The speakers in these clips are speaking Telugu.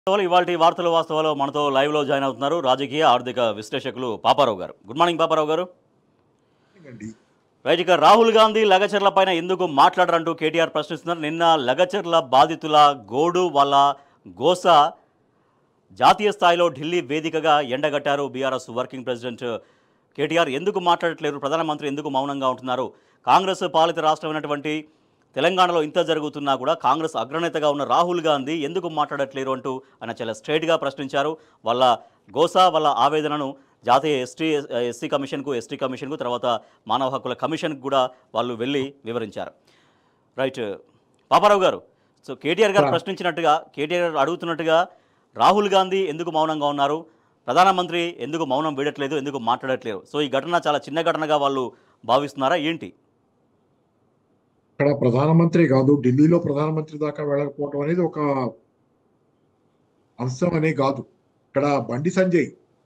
ఇవాళ వార్తలు వాస్తవాలు మనతో లైవ్లో జాయిన్ అవుతున్నారు రాజకీయ ఆర్థిక విశ్లేషకులు పాపారావు గారు గుడ్ మార్నింగ్ పాపారావు గారు అండి రైట్ ఇక రాహుల్ గాంధీ లగచర్ల పైన ఎందుకు మాట్లాడరంటూ కేటీఆర్ ప్రశ్నిస్తున్నారు నిన్న లగచర్ల బాధితుల గోడు వాళ్ళ గోస జాతీయ స్థాయిలో ఢిల్లీ వేదికగా ఎండగట్టారు బీఆర్ఎస్ వర్కింగ్ ప్రెసిడెంట్ కేటీఆర్ ఎందుకు మాట్లాడట్లేరు ప్రధానమంత్రి ఎందుకు మౌనంగా ఉంటున్నారు కాంగ్రెస్ పాలిత రాష్ట్రమైనటువంటి తెలంగాణలో ఇంత జరుగుతున్నా కూడా కాంగ్రెస్ అగ్రనేతగా ఉన్న రాహుల్ గాంధీ ఎందుకు మాట్లాడట్లేరు అంటూ ఆయన చాలా స్ట్రైట్గా ప్రశ్నించారు వాళ్ళ గోస వాళ్ళ ఆవేదనను జాతీయ ఎస్టీ ఎస్సీ కమిషన్కు ఎస్టీ కమిషన్కు తర్వాత మానవ హక్కుల కమిషన్కు కూడా వాళ్ళు వెళ్ళి వివరించారు రైట్ పాపారావు గారు సో కేటీఆర్ గారు ప్రశ్నించినట్టుగా కేటీఆర్ గారు అడుగుతున్నట్టుగా రాహుల్ గాంధీ ఎందుకు మౌనంగా ఉన్నారు ప్రధానమంత్రి ఎందుకు మౌనం వీడట్లేదు ఎందుకు మాట్లాడట్లేదు సో ఈ ఘటన చాలా చిన్న ఘటనగా వాళ్ళు భావిస్తున్నారా ఏంటి ఇక్కడ ప్రధానమంత్రి కాదు ఢిల్లీలో ప్రధానమంత్రి దాకా వెళ్ళకపోవడం అనేది ఒక అంశం అనే కాదు ఇక్కడ బండి సంజయ్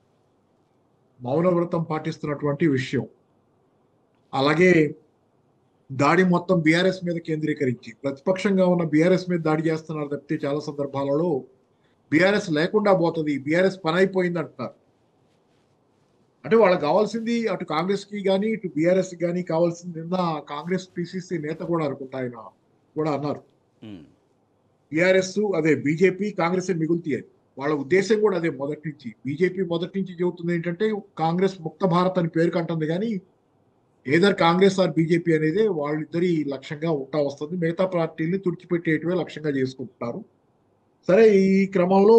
మౌన వ్రతం పాటిస్తున్నటువంటి విషయం అలాగే దాడి మొత్తం బీఆర్ఎస్ మీద కేంద్రీకరించి ప్రతిపక్షంగా ఉన్న బీఆర్ఎస్ మీద దాడి చేస్తున్నారు తప్పితే చాలా సందర్భాలలో బీఆర్ఎస్ లేకుండా పోతుంది బీఆర్ఎస్ పని అయిపోయింది అంటున్నారు అంటే వాళ్ళకి కావాల్సింది అటు కాంగ్రెస్ కి కానీ ఇటు బీఆర్ఎస్ కి కానీ కావాల్సింది నిన్న కాంగ్రెస్ పిసిసి నేత కూడా అనుకుంటా ఆయన కూడా అన్నారు ఉమ్, బీఆర్ఎస్ అదే బీజేపీ కాంగ్రెస్ మిగులుతాయి అని వాళ్ళ ఉద్దేశం కూడా అదే మొదటి నుంచి బీజేపీ మొదటి నుంచి చెబుతుంది ఏంటంటే కాంగ్రెస్ ముక్త భారత్ అని పేరు కంటుంది కానీ ఏదర్ కాంగ్రెస్ ఆర్ బీజేపీ అనేది వాళ్ళిద్దరి లక్ష్యంగా ఉంటా వస్తుంది మిగతా పార్టీల్ని తుడిచిపెట్టేటివే లక్ష్యంగా చేసుకుంటున్నారు సరే ఈ క్రమంలో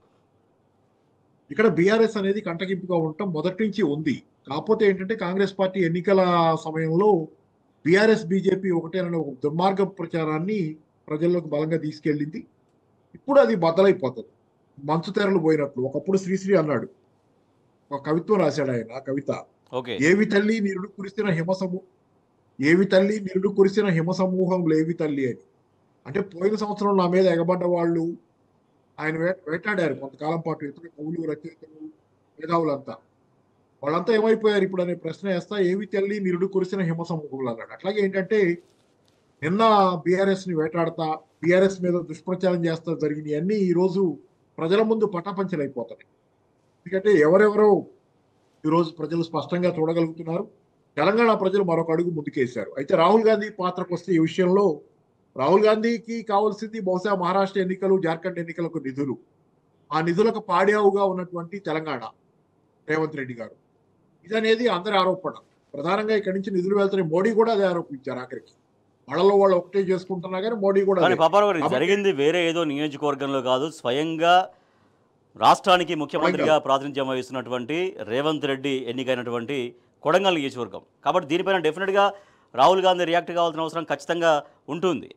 ఇక్కడ బీఆర్ఎస్ అనేది కంటగింపుగా ఉండటం మొదటి నుంచి ఉంది కాకపోతే ఏంటంటే కాంగ్రెస్ పార్టీ ఎన్నికల సమయంలో బీఆర్ఎస్ బీజేపీ ఒకటేనని ఒక దుర్మార్గ ప్రచారాన్ని ప్రజల్లోకి బలంగా తీసుకెళ్ళింది ఇప్పుడు అది బద్దలైపోతుంది మంచు తెరలు పోయినట్లు ఒకప్పుడు శ్రీశ్రీ అన్నాడు ఒక కవిత్వం రాశాడు ఆయన ఆ కవిత ఓకే ఏవి తల్లి నిరుడు కురిసిన హిమసము ఏవి తల్లి నిరుడు కురిసిన హిమ సమూహం లేవి తల్లి అని అంటే పోయిన సంవత్సరం నా మీద ఎగబడ్డ వాళ్ళు ఆయన వే- వేటాడారు కొంతకాలం పాటు ఇతర కవులు రచయితలు మేధావులంతా వాళ్ళంతా ఏమైపోయారు ఇప్పుడు అనే ప్రశ్న వేస్తా ఏవి తల్లి నిరుడు కురిసిన హిమ సమూహంలో అన్నాడు అట్లాగే ఏంటంటే నిన్న బీఆర్ఎస్ ని వేటాడతా బీఆర్ఎస్ మీద దుష్ప్రచారం చేస్తా జరిగినవన్నీ ఈ రోజు ప్రజల ముందు పటాపంచలైపోతాయి ఎందుకంటే ఎవరెవరో ఈరోజు ప్రజలు స్పష్టంగా చూడగలుగుతున్నారు తెలంగాణ ప్రజలు మరొక అడుగు ముందుకేశారు అయితే రాహుల్ గాంధీ పాత్రకు వస్తే ఈ విషయంలో రాహుల్ గాంధీకి కావాల్సింది బహుశా మహారాష్ట్ర ఎన్నికలు జార్ఖండ్ ఎన్నికలకు నిధులు ఆ నిధులకు పాడావుగా ఉన్నటువంటి తెలంగాణ రేవంత్ రెడ్డి గారు ఇదనేది అందరి ఆరోపణ ప్రధానంగా ఇక్కడి నుంచి నిధులు వెళ్తున్నాయి మోడీ కూడా అదే ఆరోపించారు ఆఖరికి వాళ్ళలో వాళ్ళు ఒకటే చేసుకుంటున్నా కానీ మోడీ కూడా కానీ అదే. పాపారావు గారు ఇది కాబట్టి- జరిగింది వేరే ఏదో నియోజకవర్గంలో కాదు స్వయంగా రాష్ట్రానికి ముఖ్యమంత్రిగా ప్రాతినిధ్యం వహిస్తున్నటువంటి రేవంత్ రెడ్డి ఎన్నికైనటువంటి కొడంగల్ నియోజకవర్గం కాబట్టి దీనిపైన డెఫినెట్గా రాహుల్ గాంధీ రియాక్ట్ కావాల్సిన అవసరం ఖచ్చితంగా ఉంటుంది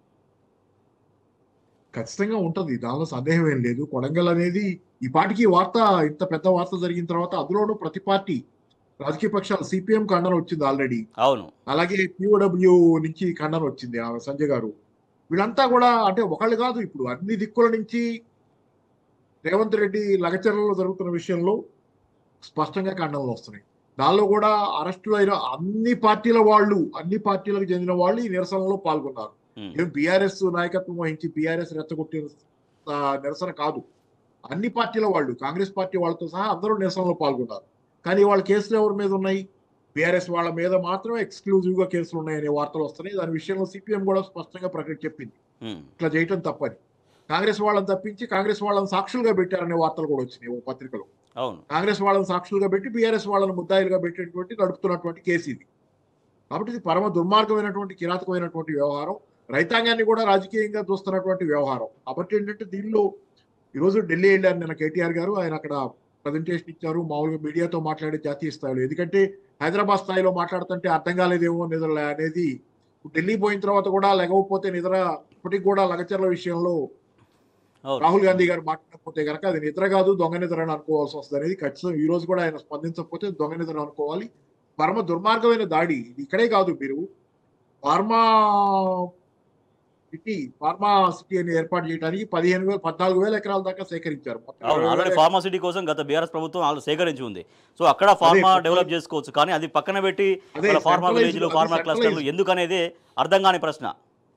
ఖచ్చితంగా ఉంటది దానిలో సందేహం ఏం లేదు కొడంగల్ అనేది ఈ పాటికి వార్త ఇంత పెద్ద వార్త జరిగిన తర్వాత అందులోనూ ప్రతి పార్టీ రాజకీయ పక్షాలు సిపిఎం ఖండన వచ్చింది ఆల్రెడీ అవును అలాగే పిఓడబ్ల్యూ నుంచి ఖండన వచ్చింది ఆ సంజయ్ గారు వీళ్ళంతా కూడా అంటే ఒకళ్ళు కాదు ఇప్పుడు అన్ని దిక్కుల నుంచి రేవంత్ రెడ్డి లగచర్లలో జరుగుతున్న విషయంలో స్పష్టంగా ఖండనలు వస్తున్నాయి దానిలో కూడా అరెస్టులు అయిన అన్ని పార్టీల వాళ్ళు అన్ని పార్టీలకు చెందిన వాళ్ళు ఈ నిరసనలో పాల్గొన్నారు ఉమ్, ఏం బీఆర్ఎస్ నాయకత్వం వహించి బీఆర్ఎస్ రెచ్చగొట్టిన ఆ, నిరసన కాదు అన్ని పార్టీల వాళ్ళు కాంగ్రెస్ పార్టీ వాళ్ళతో సహా అందరూ నిరసనలో పాల్గొన్నారు కానీ వాళ్ళ కేసులు ఎవరి మీద ఉన్నాయి బీఆర్ఎస్ వాళ్ళ మీద మాత్రమే ఎక్స్క్లూజివ్ గా కేసులు ఉన్నాయనే వార్తలు వస్తున్నాయి దాని విషయంలో సిపిఎం కూడా స్పష్టంగా ప్రకటన చెప్పింది ఉమ్, ఇట్లా చేయటం తప్పని కాంగ్రెస్ వాళ్ళని తప్పించి కాంగ్రెస్ వాళ్ళని సాక్షులుగా పెట్టారనే వార్తలు కూడా వచ్చినాయి ఓ పత్రికలో అవును కాంగ్రెస్ వాళ్ళని సాక్షులుగా పెట్టి బీఆర్ఎస్ వాళ్ళని ముద్దాయిలుగా పెట్టేటువంటి నడుపుతున్నటువంటి కేసు ఇది కాబట్టి ఇది పరమ దుర్మార్గమైనటువంటి కిరాతకమైనటువంటి వ్యవహారం రైతాంగాన్ని కూడా రాజకీయంగా చూస్తున్నటువంటి వ్యవహారం కాబట్టి ఏంటంటే దీనిలో ఈరోజు ఢిల్లీ వెళ్ళారు నిన్న కేటీఆర్ గారు ఆయన అక్కడ ప్రజెంటేషన్ ఇచ్చారు మామూలుగా మీడియాతో మాట్లాడే జాతీయ స్థాయిలో ఎందుకంటే హైదరాబాద్ స్థాయిలో మాట్లాడుతుంటే అర్థం కాలేదేమో నిద్ర అనేది ఢిల్లీ పోయిన తర్వాత కూడా లెగవకపోతే నిద్ర ఇప్పటికి కూడా లగచర్ల విషయంలో అవును రాహుల్ గాంధీ గారు మాట్లాడకపోతే కనుక అది నిద్ర కాదు దొంగ నిద్ర అని అనుకోవాల్సి వస్తుంది అనేది ఖచ్చితంగా ఈ రోజు కూడా ఆయన స్పందించకపోతే దొంగ నిద్ర అనుకోవాలి పరమ దుర్మార్గమైన దాడి ఇది ఇక్కడే కాదు మీరు ఫార్మా సిటీ ఫార్మా సిటీ అని ఏర్పాటు చేయడానికి పదిహేను వేల పద్నాలుగు వేల ఎకరాల దాకా సేకరించారు మొత్తం అవును ఇరవై ఆల్రెడీ వేల ఫార్మాసిటీ కోసం గత బీఆర్ఎస్ ప్రభుత్వం వాళ్ళు సేకరించి ఉంది సో అక్కడ ఫార్మా అదే, డెవలప్ చేసుకోవచ్చు కానీ అది పక్కన పెట్టి అదే వాళ్ళ ఫార్మా centralized- విలేజ్లు అది ఫార్మా centralized. క్లస్టర్లు ఎందుకు అనేది అర్థం కాని ప్రశ్న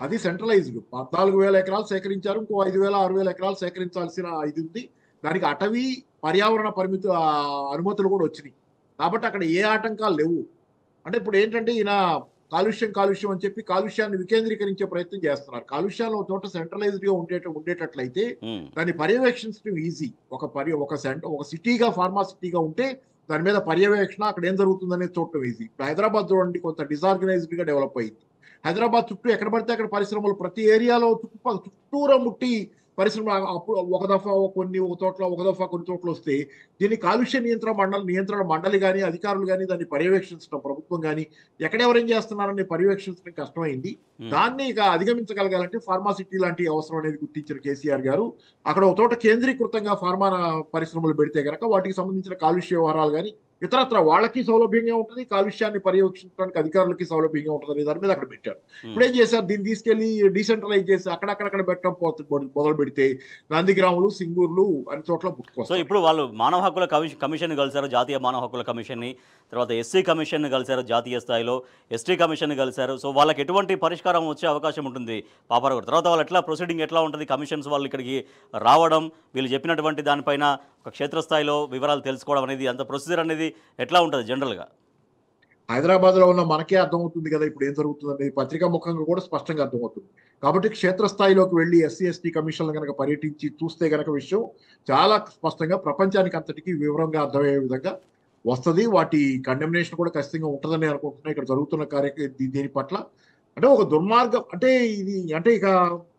అది సెంట్రలైజ్డ్ పద్నాలుగు వేల ఎకరాలు సేకరించారు ఇంకో ఐదు వేల ఆరు వేల ఎకరాలు సేకరించాల్సిన ఇది ఉంది దానికి అటవీ పర్యావరణ పరిమితి ఆ, అనుమతులు కూడా వచ్చినాయి కాబట్టి అక్కడ ఏ ఆటంకాలు లేవు అంటే ఇప్పుడు ఏంటంటే ఈయన కాలుష్యం కాలుష్యం అని చెప్పి కాలుష్యాన్ని వికేంద్రీకరించే ప్రయత్నం చేస్తున్నారు కాలుష్యాలు ఒక చోట సెంట్రలైజ్డ్ గా ఉండేట ఉండేటట్లయితే ఉమ్, దాన్ని పర్యవేక్షించడం ఈజీ ఒక పర్య ఒక సెంటర్ ఒక సిటీగా ఫార్మా సిటీగా ఉంటే దాని మీద పర్యవేక్షణ అక్కడ ఏం జరుగుతుందనేది చూడటం ఈజీ ఇప్పుడు హైదరాబాద్ చూడండి కొంత డిసార్గనైజ్డ్ గా డెవలప్ అయింది హైదరాబాద్ చుట్టూ ఎక్కడ పడితే అక్కడ పరిశ్రమలు ప్రతి ఏరియాలో చుట్టూ చుట్టూరా ముట్టి పరిశ్రమ అప్పుడు ఒక దఫా కొన్ని ఒక చోట్ల ఒక దఫా కొన్ని చోట్ల వస్తే దీన్ని కాలుష్య నియంత్రణ మండలి నియంత్రణ మండలి కానీ అధికారులు కానీ దాన్ని పర్యవేక్షించడం ప్రభుత్వం కానీ ఎక్కడెవరేం చేస్తున్నారని పర్యవేక్షించడం కష్టమైంది ఉమ్. దాన్ని ఇక అధిగమించగలగాలంటే ఫార్మాసిటీ లాంటి అవసరం అనేది గుర్తించిన కేసీఆర్ గారు అక్కడ ఒక చోట కేంద్రీకృతంగా ఫార్మా పరిశ్రమలు పెడితే గనక వాటికి సంబంధించిన కాలుష్య వ్యవహారాలు కానీ ఇతరత్ర వాళ్ళకి సౌలభ్యంగా ఉంటుంది కాలుష్యాన్ని పర్యవేక్షించడానికి అధికారులకి సౌలభ్యంగా ఉంటుంది అనే దాని మీద అక్కడ పెట్టారు ఇప్పుడు ఏం చేశారు దీన్ని తీసుకెళ్లి డీసెంట్రలైజ్ చేసి అక్కడక్కడక్కడ పెట్టడం పోతు- మొదలు పెడితే నందిగ్రాములు సింగూర్లు అన్ని చోట్ల సో పుట్టుకొస్తాయి ఇప్పుడు వాళ్ళు మానవ హక్కుల కమిషన్ కమిషన్ కలిశారు జాతీయ మానవ హక్కుల కమిషన్ని తర్వాత ఎస్సీ కమిషన్ కలిశారు జాతీయ స్థాయిలో ఎస్టీ కమిషన్ కలిశారు సో వాళ్ళకి ఎటువంటి పరిష్కారం వచ్చే అవకాశం ఉంటుంది పాపారావు గారు తర్వాత వాళ్ళు ఎట్లా ప్రొసీడింగ్ ఎట్లా ఉంటుంది కమిషన్స్ వాళ్ళు ఇక్కడికి రావడం వీళ్ళు చెప్పినటువంటి దానిపైన ఒక క్షేత్రస్థాయిలో వివరాలు తెలుసుకోవడం అనేది అంత ప్రొసీజర్ అనేది ఎట్లా ఉంటుంది జనరల్గా హైదరాబాద్ లో ఉన్న మనకే అర్థమవుతుంది కదా ఇప్పుడు ఏం జరుగుతుంది అనేది పత్రికా ముఖంగా కూడా స్పష్టంగా అర్థమవుతుంది కాబట్టి క్షేత్రస్థాయిలోకి వెళ్ళి ఎస్సీ ఎస్టీ కమిషన్లు కనుక పర్యటించి చూస్తే గనక విషయం చాలా స్పష్టంగా ప్రపంచానికి అంతటికి వివరంగా అర్థమయ్యే విధంగా వస్తది వాటి కండెమినేషన్ కూడా ఖచ్చితంగా ఉంటుందని అనుకుంటున్నా ఇక్కడ జరుగుతున్న కార్య దీ- దీని పట్ల అంటే ఒక దుర్మార్గం అంటే ఇది అంటే ఇక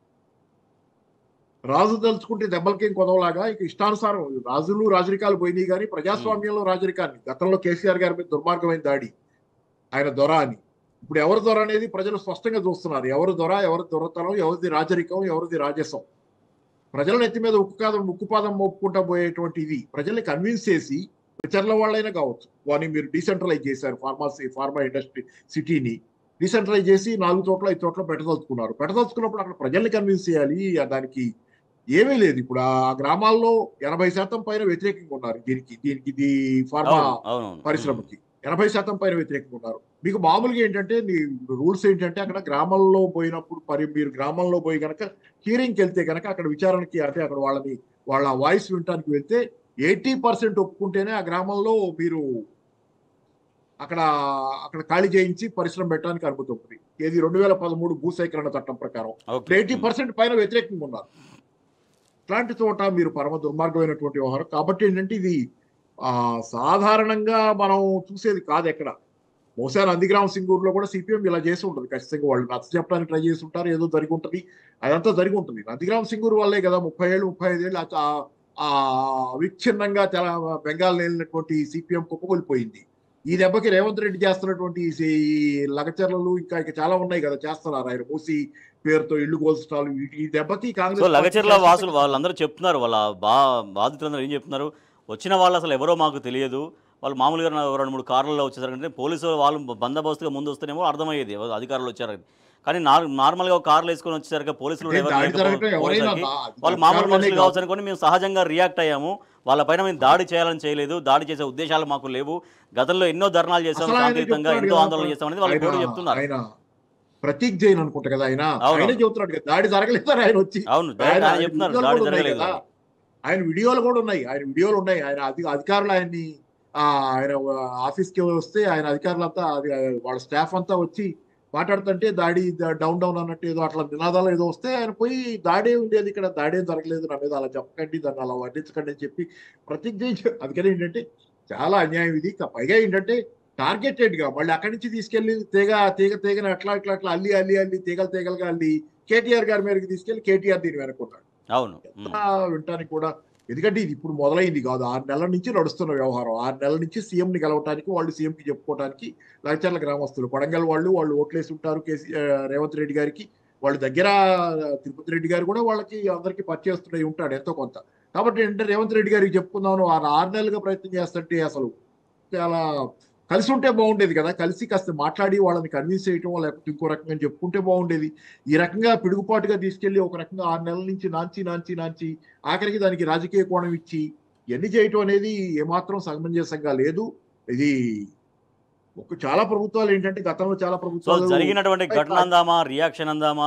రాజు తలుచుకుంటే దెబ్బలకేం కొదవలాగా ఇక ఇష్టానుసారం రాజులు రాజరికాలు పోయినాయి కానీ ప్రజాస్వామ్యంలో రాజరికాన్ని గతంలో కేసీఆర్ గారి మీద దుర్మార్గమైన దాడి ఆయన దొర అని ఇప్పుడు ఎవరి దొర అనేది ప్రజలు స్పష్టంగా చూస్తున్నారు ఎవరు దొర ఎవరి దొరతనం ఎవరిది రాజరికం ఎవరిది రాజసం ప్రజల నెత్తి మీద ఉక్కుపాదం ఉక్కుపాదం మోపుకుంటా పోయేటువంటి ఇది ప్రజల్ని కన్విన్స్ చేసి ప్రచారంలో వాళ్ళైనా కావచ్చు వాని మీరు డీసెంట్రలైజ్ చేశారు ఫార్మాసీ ఫార్మా ఇండస్ట్రీ సిటీని డీసెంట్రలైజ్ చేసి నాలుగు చోట్ల ఐదు చోట్ల పెట్టదలుచుకున్నారు పెట్టదలుచుకున్నప్పుడు అక్కడ ప్రజల్ని కన్విన్స్ చేయాలి ఆ దానికి ఏమీ లేదు ఇప్పుడు ఆ గ్రామాల్లో ఎనభై శాతం పైన వ్యతిరేకంగా ఉన్నారు దీనికి దీనికి ఇది ఫార్మా అవును అవును పరిశ్రమకి ఎనభై శాతం పైన వ్యతిరేకంగా ఉన్నారు మీకు మామూలుగా ఏంటంటే నీ రూల్స్ ఏంటంటే అక్కడ గ్రామంలో పోయినప్పుడు మరి మీరు గ్రామంలో పోయి గనక హియరింగ్కి వెళ్తే గనక అక్కడ విచారణకి అంటే అక్కడ వాళ్ళని వాళ్ళ వాయిస్ వినటానికి వెళ్తే ఎయిటీ పర్సెంట్ ఒప్పుకుంటేనే ఆ గ్రామంలో మీరు అక్కడ అక్కడ ఖాళీ చేయించి పరిశ్రమ పెట్టడానికి అనుమతి ఉంటుంది ఇది రెండు వేల పదమూడు భూసేకరణ చట్టం ప్రకారం ఓకే ఎయిటీ పర్సెంట్ పైన వ్యతిరేకంగా ఉన్నారు ఇట్లాంటి చోట మీరు పరమ దుర్మార్గమైనటువంటి వ్యవహారం కాబట్టి ఏంటంటే ఇది ఆ సాధారణంగా మనం చూసేది కాదు ఎక్కడ బహుశా నందిగ్రామ సింగూరులో కూడా సిపిఎం ఇలా చేసి ఉంటుంది ఖచ్చితంగా వాళ్ళు నచ్చ చెప్పడానికి ట్రై చేసి ఉంటారు ఏదో జరిగి ఉంటుంది అదంతా జరిగి ఉంటుంది నందిగ్రామ సింగూరు వల్లే కదా ముప్పై ఏళ్ళు ముప్పై ఐదు ఏళ్ళు ఆ- ఆ- ఆ విచ్ఛిన్నంగా తెల బెంగాల్ నేలినటువంటి సిపిఎం కుప్పకొలిపోయింది ఈ దెబ్బకి రేవంత్ రెడ్డి చేస్తున్నటువంటి ఈ సి- ఈ లగచర్లలు ఇంకా ఇంకా చాలా ఉన్నాయి కదా చేస్తున్నారు ఆయన మూసి పేరుతో ఇల్లు కోల్చడాలు వీటి- ఈ దెబ్బకి సో కాంగ్రెస్ లగచర్ల పార్టీ వాసులు వాళ్ళందరూ చెప్తున్నారు వాళ్ళ బా బాధితులందరూ ఏం చెప్తున్నారు వచ్చిన వాళ్ళు అసలు ఎవరో మాకు తెలియదు వాళ్ళు మామూలుగా నా రెండు మూడు కార్లలో వచ్చేసరికి పోలీసు వాళ్ళు బందోబస్తుగా ముందు వస్తేనేమో అర్థమయ్యేది ఎవరు అధికారులు వచ్చారని కానీ నార్ నార్మల్గా ఒక కార్లు వేసుకొని వచ్చేసరికి పోలీసులు అంటే ఎవరు దాడి లేకపో- జరగటం ఎవరైనా పోయేసరికి నా- అది వాళ్ళు మామూలు అధికారులనే మనుషులు కాదు. కావచ్చు అనుకొని మేము సహజంగా రియాక్ట్ అయ్యాము వాళ్ళపైన మేము దాడి చేయాలని చేయలేదు దాడి చేసే ఉద్దేశాలు మాకు లేవు గతంలో ఎన్నో ధర్నాలు చేసాం అసలు ఆయన శాంతియుతంగా చెప్తున్నాడు ఎంతో కదా, ఆందోళన చేస్తాం అనేది వాళ్ళు ఆయన- కూడా చెప్తున్నారు ఆయన ప్రతీక్ జైన్ అనుకుంటా కదా ఆయన అవును. ఆయనే చెబుతున్నాడు కదా దాడి జరగలేదని ఆయన వచ్చి అవును ఆయన- ఆయన ఆయన చెప్తున్నారు వీడియోలు దాడి కూడా ఉన్నాయి జరగలేదు కదా. ఆయన వీడియోలు కూడా ఉన్నాయి ఆయన వీడియోలు ఉన్నాయి ఆయన అధి అధికారులు ఆయన్ని ఆ, ఆయన ఆఫీస్ కి వస్తే ఆయన అధికారులంతా అది వాళ్ళ స్టాఫ్ అంతా వచ్చి మాట్లాడుతుంటే దాడి ద- డౌన్ డౌన్ అన్నట్టు ఏదో అట్లా నినాదాలు ఏదో వస్తే ఆయన పోయి దాడే ఉండేది ఇక్కడ దాడేం జరగలేదు నా మీద అలా చెప్పకండి దాన్ని అలా వర్ణించకండి అని చెప్పి ప్రతిజ్ఞ చేయించారు. అందుకని ఏంటంటే చాలా అన్యాయం ఇది ఇక పైగా ఏంటంటే టార్గెటెడ్ గా మళ్ళీ అక్కడి నుంచి తీసుకెళ్లి తీగ తీగ తీగని అట్లా ఇట్లా అట్లా అల్లి అల్లి అల్లి తీగలు తీగలుగా అల్లి కేటీఆర్ గారి మీదకి తీసుకెళ్లి కేటీఆర్ దీని వెనక్కున్నాడు అవును ఉమ్. ఎంత వినటానికి కూడా ఎందుకంటే ఇది ఇప్పుడు మొదలైంది కాదు ఆరు నెలల నుంచి నడుస్తున్న వ్యవహారం ఆరు నెలల నుంచి సీఎం ని గెలవటానికి వాళ్ళు సీఎం కి చెప్పుకోవడానికి లగచర్ల గ్రామస్తులు కొడంగల్ వాళ్ళు వాళ్ళు ఓట్లేసి ఉంటారు కేసీ ఆ, రేవంత్ రెడ్డి గారికి వాళ్ళ దగ్గర తిరుపతి రెడ్డి గారు కూడా వాళ్ళకి అందరికి పరిచయస్తుండే ఉంటాడు ఎంతో కొంత కాబట్టి ఏంటంటే రేవంత్ రెడ్డి గారికి చెప్పుకుందామని ఆరు ఆరు నెలలుగా ప్రయత్నం చేస్తుంటే అసలు చాలా కలిసి ఉంటే బాగుండేది కదా కలిసి కాస్త మాట్లాడి వాళ్ళని కన్విన్స్ చేయటం లేకపోతే ఇంకో రకంగా చెప్పుకుంటే బాగుండేది ఈ రకంగా పిడుగుపాటుగా తీసుకెళ్లి ఒక రకంగా ఆరు నెలల నుంచి నాంచి నాంచి నాంచి ఆఖరికి దానికి రాజకీయ కోణం ఇచ్చి ఇవన్నీ చేయటం అనేది ఏమాత్రం సమంజసంగా లేదు ఇది ఒక చాలా ప్రభుత్వాలు ఏంటంటే గతంలో చాలా సో ప్రభుత్వాలు జరిగినటువంటి ఘటన అందామా రియాక్షన్ అందామా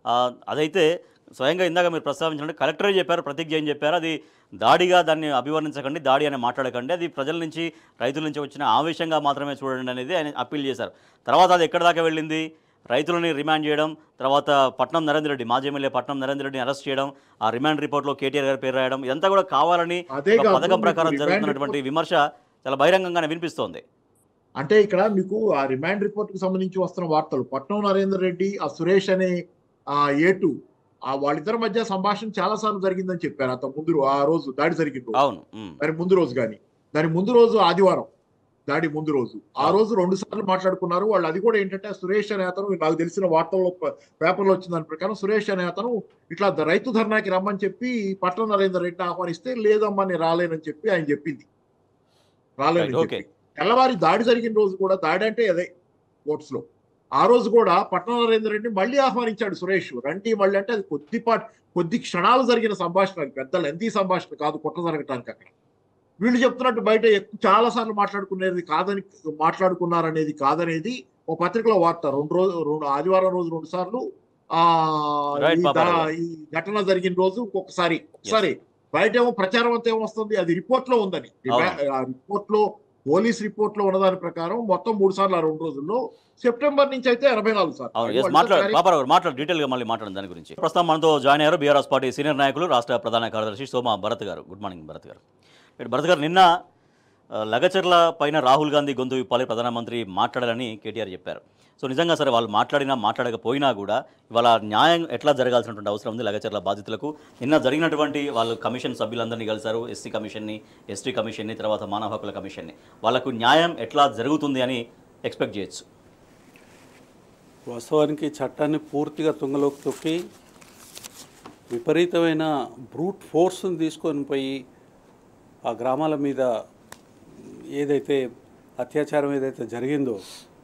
ఆ, అదైతే స్వయంగా ఇందాక మీరు ప్రస్తావించినట్టు కలెక్టరే చెప్పారు ప్రతిజ్ఞ ఏం చెప్పారు అది దాడిగా దాన్ని అభివర్ణించకండి దాడి అని మాట్లాడకండి అది ప్రజల నుంచి రైతుల నుంచి వచ్చిన ఆవేశంగా మాత్రమే చూడండి అనేది ఆయన అప్పీల్ చేశారు తర్వాత అది ఎక్కడి దాకా వెళ్ళింది రైతులని రిమాండ్ చేయడం తర్వాత పట్నం నరేంద్ర రెడ్డి మాజీ ఎమ్మెల్యే పట్నం నరేంద్ర రెడ్డిని అరెస్ట్ చేయడం ఆ రిమాండ్ రిపోర్ట్లో కేటీఆర్ గారి పేరు రాయడం ఇదంతా కూడా కావాలని అదే ఒక కాదు, పథకం మీకు ప్రకారం రిమాండ్ జరుగుతున్నటువంటి విమర్శ చాలా బహిరంగంగానే వినిపిస్తోంది అంటే ఇక్కడ మీకు ఆ రిమాండ్ రిపోర్ట్ కు సంబంధించి వస్తున్న వార్తలు పట్నం నరేందర్ రెడ్డి ఆ సురేష్ అనే ఆ ఏటు ఆ వాళ్ళిద్దరి మధ్య సంభాషణ చాలా సార్లు జరిగిందని చెప్పారు అంత ముందు రో- ఆ రోజు దాడి జరిగిన రోజు అవును ఉమ్. దాని ముందు రోజు కానీ దాని ముందు రోజు ఆదివారం దాడి ముందు రోజు ఆ రోజు రెండు సార్లు మాట్లాడుకున్నారు వాళ్ళు అది కూడా ఏంటంటే ఆ సురేష్ అనే అతను నాకు తెలిసిన వార్తల్లో ప- పేపర్లో వచ్చిన దాని ప్రకారం సురేష్ అనే అతను ఇట్లా ద- రైతు ధర్నాకి రమ్మని చెప్పి పట్నం నరేందర్ రెడ్డిని ఆహ్వానిస్తే లేదమ్మా నేను రాలేనని చెప్పి ఆయన చెప్పింది రాలేనని Right, okay. చెప్పి తెల్లవారి దాడి జరిగిన రోజు కూడా దాడి అంటే అదే కోర్ట్స్ లో ఆ రోజు కూడా పట్నం నరేందర్ రెడ్డిని మళ్ళీ ఆహ్వానించాడు సురేష్ రండి మళ్ళీ అంటే అది కొద్దిపాటి కొద్ది క్షణాలు జరిగిన సంభాషణ అది పెద్ద లెంతీ సంభాషణ కాదు కుట్ర జరగటానికి అక్కడ వీళ్ళు చెప్తున్నట్టు బయట ఎక్కువ చాలా సార్లు మాట్లాడుకునేది కాదని మాట్లాడుకున్నారనేది కాదనేది ఒక పత్రికలో వార్త రెండు రోజు రెండు ఆదివారం రోజు రెండు సార్లు ఆ Right, ఈ పాపారావు దా- గారు. ఈ ఘటన జరిగిన రోజు ఒకసారి ఒకసారి బయట ఏమో ప్రచారం అంతా ఏమొస్తుంది అది రిపోర్ట్ లో ఉందని అవును. ఆ రిపోర్ట్ లో పోలీస్ రిపోర్ట్ లో ఉన్నదాని ప్రకారం మొత్తం మూడు సార్లు ఆ రెండు రోజుల్లో సెప్టెంబర్ నుంచి అయితే ఎనభై నాలుగు సార్లు అవును ఎస్ వాళ్ళిద్దరు మాట్లాడు కార్య- పాపారావు గారు మాట్లాడు డీటెయిల్గా మళ్ళీ మాట్లాడండి దాని గురించి ప్రస్తుతం మనతో జాయిన్ అయ్యారు బీఆర్ఎస్ పార్టీ సీనియర్ నాయకులు రాష్ట్ర ప్రధాన కార్యదర్శి సోమ భరత్ గారు గుడ్ మార్నింగ్ భరత్ గారు ఇక్కడ భరత్ గారు నిన్న ఆ, లగచర్ల పైన రాహుల్ గాంధీ గొంతు విప్పాలి ప్రధానమంత్రి మాట్లాడాలని కేటీఆర్ చెప్పారు సో నిజంగా సరే వాళ్ళు మాట్లాడినా మాట్లాడకపోయినా కూడా ఇవాళ న్యాయం ఎట్లా జరగాల్సినటువంటి అవసరం ఉంది లగచర్ల బాధితులకు నిన్న జరిగినటువంటి వాళ్ళు కమిషన్ సభ్యులందరినీ కలిశారు ఎస్సీ కమిషన్ని ఎస్టీ కమిషన్ని తర్వాత మానవ హక్కుల కమిషన్ని వాళ్ళకు న్యాయం ఎట్లా జరుగుతుంది అని ఎక్స్పెక్ట్ చేయొచ్చు వాస్తవానికి చట్టాన్ని పూర్తిగా తుంగలోకి తొక్కి విపరీతమైన బ్రూట్ ఫోర్స్ని తీసుకొని పోయి ఆ గ్రామాల మీద ఏదైతే అత్యాచారం ఏదైతే జరిగిందో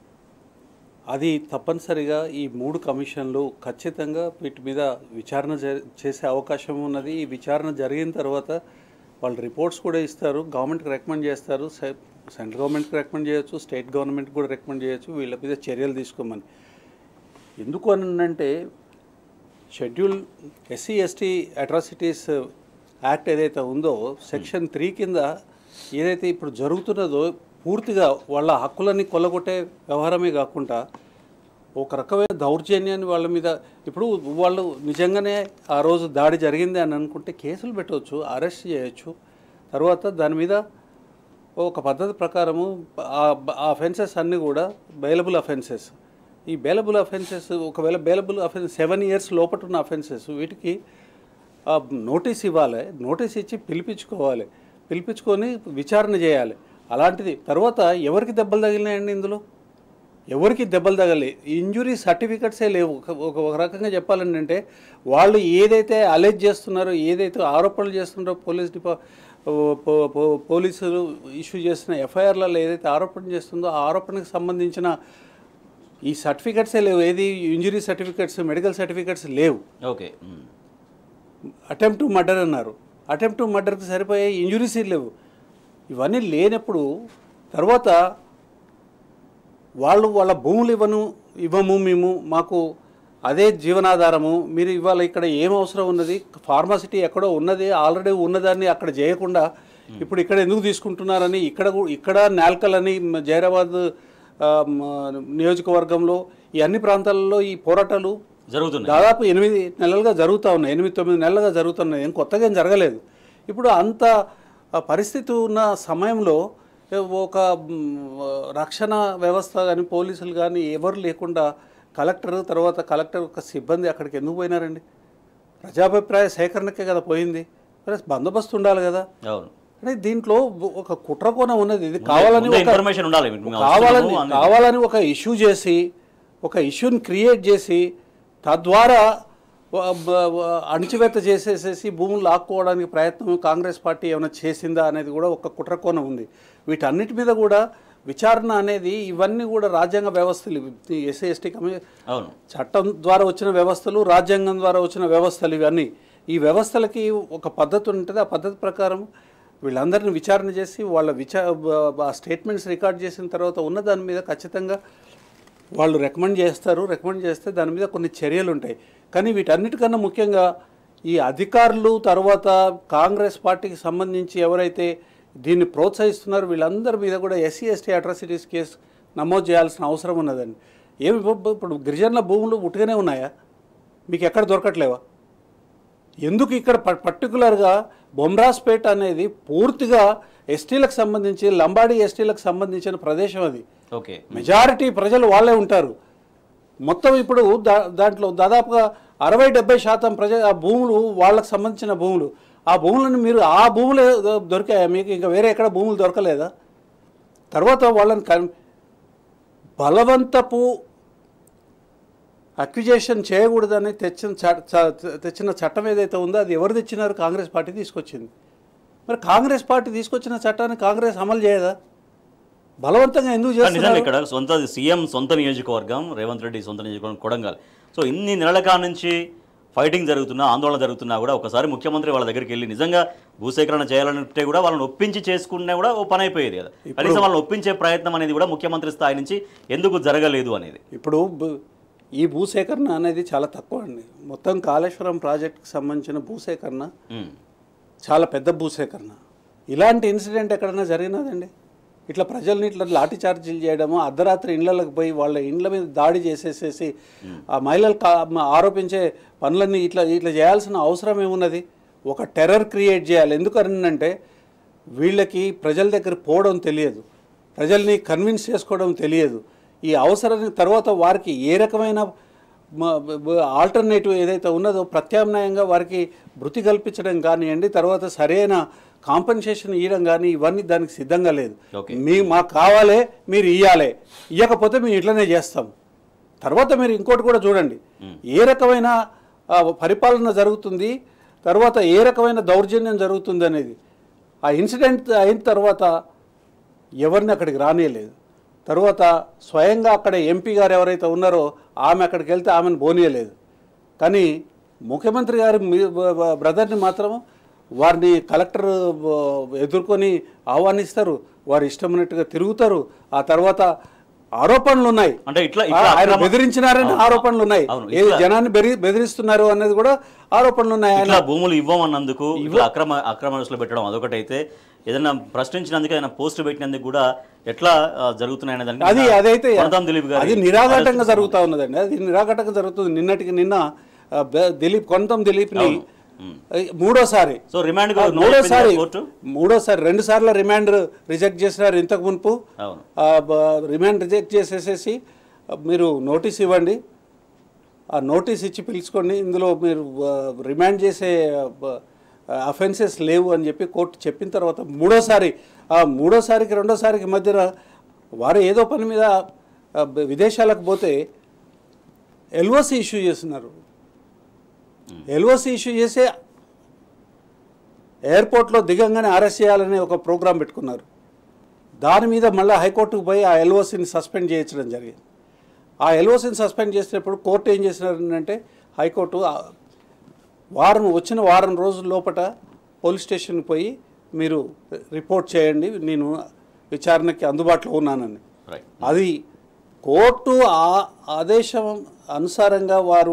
అది తప్పనిసరిగా ఈ మూడు కమిషన్లు ఖచ్చితంగా వీటి మీద విచారణ జ- చేసే అవకాశం ఉన్నది ఈ విచారణ జరిగిన తర్వాత వాళ్ళు రిపోర్ట్స్ కూడా ఇస్తారు గవర్నమెంట్కి రికమెండ్ చేస్తారు సె- సెంట్రల్ గవర్నమెంట్కి రికమెండ్ చేయొచ్చు స్టేట్ గవర్నమెంట్ కూడా రికమెండ్ చేయొచ్చు వీళ్ళ మీద చర్యలు తీసుకోమని ఎందుకు అని అంటే schedule SC ST atrocities act ఏదైతే ఉందో సెక్షన్ త్రీ కింద ఏదైతే ఇప్పుడు జరుగుతున్నదో పూర్తిగా వాళ్ళ హక్కులని కొల్లగొట్టే వ్యవహారమే కాకుండా ఒక రకమైన దౌర్జన్యాన్ని వాళ్ళ మీద ఇప్పుడు వాళ్ళు నిజంగానే ఆ రోజు దాడి జరిగింది అని అనుకుంటే కేసులు పెట్టవచ్చు అరెస్ట్ చేయొచ్చు తర్వాత దాని మీద ఒక పద్ధతి ప్రకారము ఆ అఫెన్సెస్ అన్నీ కూడా బెయిలబుల్ అఫెన్సెస్ ఈ బెయిలబుల్ అఫెన్సెస్ ఒకవేళ బెయిలబుల్ అఫెన్స్ సెవెన్ ఇయర్స్ లోపట ఉన్న అఫెన్సెస్ వీటికి ఆ, నోటీస్ ఇవ్వాలి నోటీస్ ఇచ్చి పిలిపించుకోవాలి పిలిపించుకొని విచారణ చేయాలి అలాంటిది తర్వాత ఎవరికి దెబ్బలు తగిలినాయండి ఇందులో ఎవరికి దెబ్బలు తగలి ఇంజురీ సర్టిఫికెట్సే లేవు ఒక ఒక- ఒక రకంగా చెప్పాలంటే అంటే వాళ్ళు ఏదైతే అలెజ్ చేస్తున్నారో ఏదైతే ఆరోపణలు చేస్తున్నారో పోలీస్ డిపా పో- పో- పో- పోలీసులు ఇష్యూ చేసిన ఎఫ్ఐఆర్లలో ఏదైతే ఆరోపణ చేస్తుందో ఆ ఆరోపణకు సంబంధించిన ఈ సర్టిఫికెట్సే లేవు ఏది ఇంజురీ సర్టిఫికెట్స్ మెడికల్ సర్టిఫికెట్స్ లేవు okay um. Attempt to murder అన్నారు అటెంప్ట్ టు మర్డర్కి సరిపోయే ఇంజురీస్ లేవు ఇవన్నీ లేనప్పుడు తర్వాత వాళ్ళు వాళ్ళ భూములు ఇవ్వను ఇవ్వము మేము మాకు అదే జీవనాధారము మీరు ఇవాళ ఇక్కడ ఏం అవసరం ఉన్నది ఫార్మాసిటీ ఎక్కడో ఉన్నది ఆల్రెడీ ఉన్నదాన్ని అక్కడ చేయకుండా ఇప్పుడు ఇక్కడ ఎందుకు తీసుకుంటున్నారని ఇక్కడ కూ- ఇక్కడ నాల్కలని జైరాబాద్ ఆ, మ- నియోజకవర్గంలో ఈ అన్ని ప్రాంతాలలో ఈ పోరాటాలు జరుగుతున్నాయి దాదాపు ఎనిమిది నెలలుగా జరుగుతూ ఉన్నాయి ఎనిమిది తొమ్మిది నెలలుగా జరుగుతున్నాయి ఏం కొత్తగా ఏం జరగలేదు ఇప్పుడు అంత ఆ, పరిస్థితి ఉన్న సమయంలో ఏ, ఒక మ్, రక్షణ వ్యవస్థ కానీ పోలీసులు కానీ ఎవరు లేకుండా కలెక్టర్ తర్వాత కలెక్టర్ యొక్క సిబ్బంది అక్కడికి ఎందుకు పోయినారండి ప్రజాభిప్రాయ సేకరణకే కదా పోయింది ప్లస్ బందోబస్తు ఉండాలి కదా అవును అంటే దీంట్లో ఒక కుట్రకోణం ఉన్నది ఇది కావాలని ముందే ఒక ఇన్ఫర్మేషన్ ఉండాలి మీకు మేము కావాలని అవసరము అని. కావాలని ఒక ఇష్యూ చేసి ఒక ఇష్యూని క్రియేట్ చేసి తద్వారా వ- బ- వ- అణచివేత చేసేసేసి భూములు లాక్కోవడానికి ప్రయత్నం కాంగ్రెస్ పార్టీ ఏమైనా చేసిందా అనేది కూడా ఒక కుట్రకోణం ఉంది వీటన్నిటి మీద కూడా విచారణ అనేది ఇవన్నీ కూడా రాజ్యాంగ వ్యవస్థలు ఎస్సీ ఎస్టీ కమి అవును చట్టం ద్వారా వచ్చిన వ్యవస్థలు రాజ్యాంగం ద్వారా వచ్చిన వ్యవస్థలు ఇవన్నీ ఈ వ్యవస్థలకి ఒక పద్ధతి ఉంటుంది ఆ పద్ధతి ప్రకారం వీళ్ళందరిని విచారణ చేసి వాళ్ళ విచా ఆ స్టేట్మెంట్స్ రికార్డ్ చేసిన తర్వాత ఉన్న దాని మీద ఖచ్చితంగా వాళ్ళు రికమెండ్ చేస్తారు రికమెండ్ చేస్తే దాని మీద కొన్ని చర్యలు ఉంటాయి కానీ వీటన్నిటికన్నా ముఖ్యంగా ఈ అధికారులు తర్వాత కాంగ్రెస్ పార్టీకి సంబంధించి ఎవరైతే దీన్ని ప్రోత్సహిస్తున్నారో వీళ్ళందరి మీద కూడా ఎస్సీ ఎస్టీ అట్రాసిటీస్ కేసు నమోదు చేయాల్సిన అవసరం ఉన్నదండి ఏమి ఇప్పుడు- ఇప్పుడు గిరిజనుల భూములు ఉట్టుగానే ఉన్నాయా మీకు ఎక్కడ దొరకట్లేవా ఎందుకు ఇక్కడ ప- పర్టికులర్గా బొమ్రాస్పేట్ అనేది పూర్తిగా ఎస్టీలకు సంబంధించి లంబాడి ఎస్టీలకు సంబంధించిన ప్రదేశం అది ఓకే మెజారిటీ ప్రజలు వాళ్ళే ఉంటారు మొత్తం ఇప్పుడు దా దాంట్లో దాదాపుగా అరవై డెబ్బై శాతం ప్రజ ఆ భూములు వాళ్ళకి సంబంధించిన భూములు ఆ భూములను మీరు ఆ భూములే దొ- దొరికాయా మీకు ఇంకా వేరే ఎక్కడ భూములు దొరకలేదా తర్వాత వాళ్ళని కన్ బలవంతపు అక్విజేషన్ చేయకూడదని తెచ్చిన చ- చ- తెచ్చిన చట్టం ఏదైతే ఉందో అది ఎవరు తెచ్చినారు కాంగ్రెస్ పార్టీ తీసుకొచ్చింది మరి కాంగ్రెస్ పార్టీ తీసుకొచ్చిన చట్టాన్ని కాంగ్రెస్ అమలు చేయదా బలవంతంగా ఎందుకు కానీ నిజంగా చేస్తున్నారు ఇక్కడ సొంత సీఎం సొంత నియోజకవర్గం రేవంత్ రెడ్డి సొంత నియోజకవర్గం కొడంగల్ సో ఇన్ని నెలల కాడ నుంచి ఫైటింగ్ జరుగుతున్నా ఆందోళన జరుగుతున్నా కూడా ఒకసారి ముఖ్యమంత్రి వాళ్ళ దగ్గరికి వెళ్ళి నిజంగా భూసేకరణ చేయాలంటే కూడా వాళ్ళని ఒప్పించి చేసుకున్నా కూడా ఓ పని అయిపోయేది కదా కనీసం వాళ్ళని ఒప్పించే ప్రయత్నం అనేది కూడా ముఖ్యమంత్రి స్థాయి నుంచి ఎందుకు జరగలేదు అనేది ఇప్పుడు భూ- ఈ భూసేకరణ అనేది చాలా తక్కువ అండి మొత్తం కాళేశ్వరం ప్రాజెక్టుకి సంబంధించిన భూసేకరణ ఉమ్. చాలా పెద్ద భూసేకరణ ఇలాంటి ఇన్సిడెంట్ ఎక్కడైనా జరిగినదండి ఇట్లా ప్రజల్ని ఇట్లా లాఠీ చార్జీలు చేయడము అర్ధరాత్రి ఇళ్లలోకి పోయి వాళ్ళ ఇండ్ల మీద దాడి చేసేసేసి ఆ మహిళలు కా- మ- ఆరోపించే పనులన్నీ ఇట్లా ఇట్లా చేయాల్సిన అవసరం ఏమున్నది ఒక టెర్రర్ క్రియేట్ చేయాలి ఎందుకనంటే వీళ్ళకి ప్రజల దగ్గర పోవడం తెలియదు ప్రజల్ని కన్విన్స్ చేసుకోవడం తెలియదు ఈ అవసరం తర్వాత వారికి ఏ రకమైన ఆల్టర్నేటివ్ ఏదైతే ఉన్నదో ప్రత్యామ్నాయంగా వారికి భృతి కల్పించడం కానివ్వండి తర్వాత సరైన కాంపెన్సేషన్ ఇవ్వడం కానీ ఇవన్నీ దానికి సిద్ధంగా లేదు Okay. మీ మాకు కావాలే మీరు ఇవ్వాలే ఇవ్వకపోతే మేము ఇట్లనే చేస్తాం తర్వాత మీరు ఇంకోటి కూడా చూడండి ఏ రకమైన ఆ, పరిపాలన జరుగుతుంది తర్వాత ఏ రకమైన దౌర్జన్యం జరుగుతుంది అనేది ఆ ఇన్సిడెంట్ అయిన తర్వాత ఎవరిని అక్కడికి రానియలేదు తర్వాత స్వయంగా అక్కడ ఎంపీ గారు ఎవరైతే ఉన్నారో ఆమె అక్కడికి వెళ్తే ఆమెను పోనీయలేదు కానీ ముఖ్యమంత్రి గారి మీ- బ- బ- బ్రదర్ని మాత్రం వారిని కలెక్టర్ బ- ఎదుర్కొని ఆహ్వానిస్తారు వారు ఇష్టమైనట్టుగా తిరుగుతారు ఆ తర్వాత ఆరోపణలు ఉన్నాయి అంటే ఇట్లా ఆ, ఇట్లా ఆయన అక్రమ- బెదిరించినారని అవును. ఆరోపణలు ఉన్నాయి అవును, ఏది ఇట్లా- జనాన్ని బెరి బెదిరిస్తున్నారు అనేది కూడా ఆరోపణలు ఉన్నాయి ఆయన ఇట్లా భూములు ఇవ్వమన్నందుకు ఇట్లా అక్రమ అక్రమ అరెస్టులు పెట్టడం అదొకటైతే ఏదైనా ప్రశ్నించినందుకు ఏదైనా పోస్ట్ పెట్టినందుకు కూడా ఎట్లా ఆ, జరుగుతున్నాయనే దానికి అది నిన్న అదైతే కొనతాం దిలీప్ గారి అది నిరాఘాటంగా arrest జరుగుతూ ఉన్నదండి అది నిరాఘాటంగా జరుగుతుంది నిన్నటికి నిన్న ఆ, బె- దిలీప్ కొనతం దిలీప్ని ఆ, మూడోసారి సో రిమాండ్ ఆ, మూడోసారి కోర్టు మూడోసారి రెండు సార్లు రిమాండ్ రిజెక్ట్ చేసినారు ఇంతకు మునుపు అవును ఆ, బ- రిమాండ్ రిజెక్ట్ చేసేసేసి ఆ, మీరు నోటీస్ ఇవ్వండి ఆ నోటీస్ ఇచ్చి పిలుచుకోండి ఇందులో మీరు ఆ, రిమాండ్ చేసే అఫెన్సెస్ లేవు అని చెప్పి కోర్టు చెప్పిన తర్వాత మూడోసారి ఆ మూడోసారికి రెండోసారికి మధ్యన వారు ఏదో పని మీద ఆ, బ- విదేశాలకు పోతే ఎల్ఓసి ఇష్యూ చేస్తున్నారు ఎల్ఓసి ఇష్యూ చేసే ఎయిర్పోర్ట్లో దిగంగానే అరెస్ట్ చేయాలనే ఒక ప్రోగ్రాం పెట్టుకున్నారు దాని మీద మళ్ళీ హైకోర్టుకు పోయి ఆ ఎల్ఓసిని సస్పెండ్ చేయించడం జరిగింది ఆ ఎల్ఓసిని సస్పెండ్ చేసినప్పుడు కోర్టు ఏం చేసినారంటే హైకోర్టు ఆ వారం వచ్చిన వారం రోజుల లోపట పోలీస్ స్టేషన్కి పోయి మీరు రిపోర్ట్ చేయండి నేను విచారణకి అందుబాటులో ఉన్నానని రైట్ అది కోర్టు ఆ ఆదేశం అనుసారంగా వారు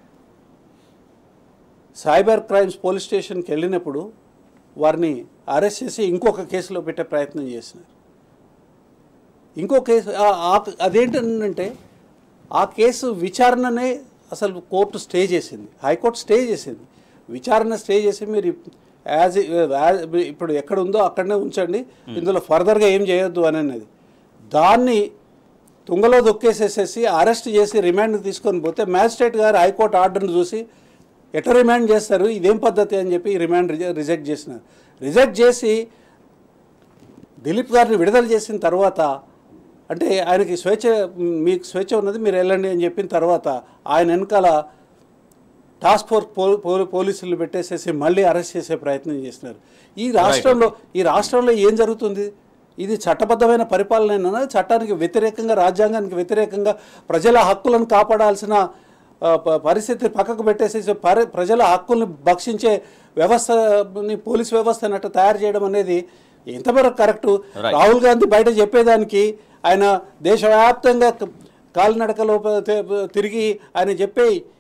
సైబర్ క్రైమ్స్ పోలీస్ స్టేషన్కి వెళ్ళినప్పుడు వారిని అరెస్ట్ చేసి ఇంకొక కేసులో పెట్టే ప్రయత్నం చేసినారు ఇంకో కేసు ఆ- ఆ- అదేంటంటే ఆ కేసు విచారణనే అసలు కోర్టు స్టే చేసింది హైకోర్టు స్టే చేసింది విచారణ స్టే చేసి మీరు యాజ్ ఇప్పుడు ఎక్కడ ఉందో అక్కడనే ఉంచండి ఇందులో ఫర్దర్గా ఏం చేయొద్దు అని అన్నది దాన్ని తుంగలో దొక్కేసేసేసి అరెస్ట్ చేసి రిమాండ్ తీసుకొని పోతే మ్యాజిస్ట్రేట్ గారు హైకోర్టు ఆర్డర్ని చూసి ఎట్లా రిమాండ్ చేస్తారు ఇదేం పద్ధతి అని చెప్పి రిమాండ్ రిజెక్ట్ చేసినారు రిజెక్ట్ చేసి దిలీప్ గారిని విడుదల చేసిన తర్వాత అంటే ఆయనకి స్వేచ్ఛ మీకు స్వేచ్ఛ ఉన్నది మీరు వెళ్ళండి అని చెప్పిన తర్వాత ఆయన వెనకాల టాస్క్ ఫోర్స్ పో పో- పోలీసులు పెట్టేసేసి మళ్ళీ అరెస్ట్ చేసే ప్రయత్నం చేసినారు ఈ రాష్ట్రంలో ఈ రాష్ట్రంలో ఏం జరుగుతుంది ఇది చట్టబద్ధమైన పరిపాలన చట్టానికి వ్యతిరేకంగా రాజ్యాంగానికి వ్యతిరేకంగా ప్రజల హక్కులను కాపాడాల్సిన ఆ, ప- పరిస్థితి పక్కకు పెట్టేసేసి పరి ప్రజల హక్కుల్ని భక్షించే వ్యవస్థని పోలీస్ వ్యవస్థని అట్లా తయారు చేయడం అనేది ఎంతవరకు కరెక్టు Right. రాహుల్ గాంధీ బయట చెప్పేదానికి ఆయన దేశవ్యాప్తంగా క- కాలినడకలో ప- తి- తిరిగి ఆయన చెప్పే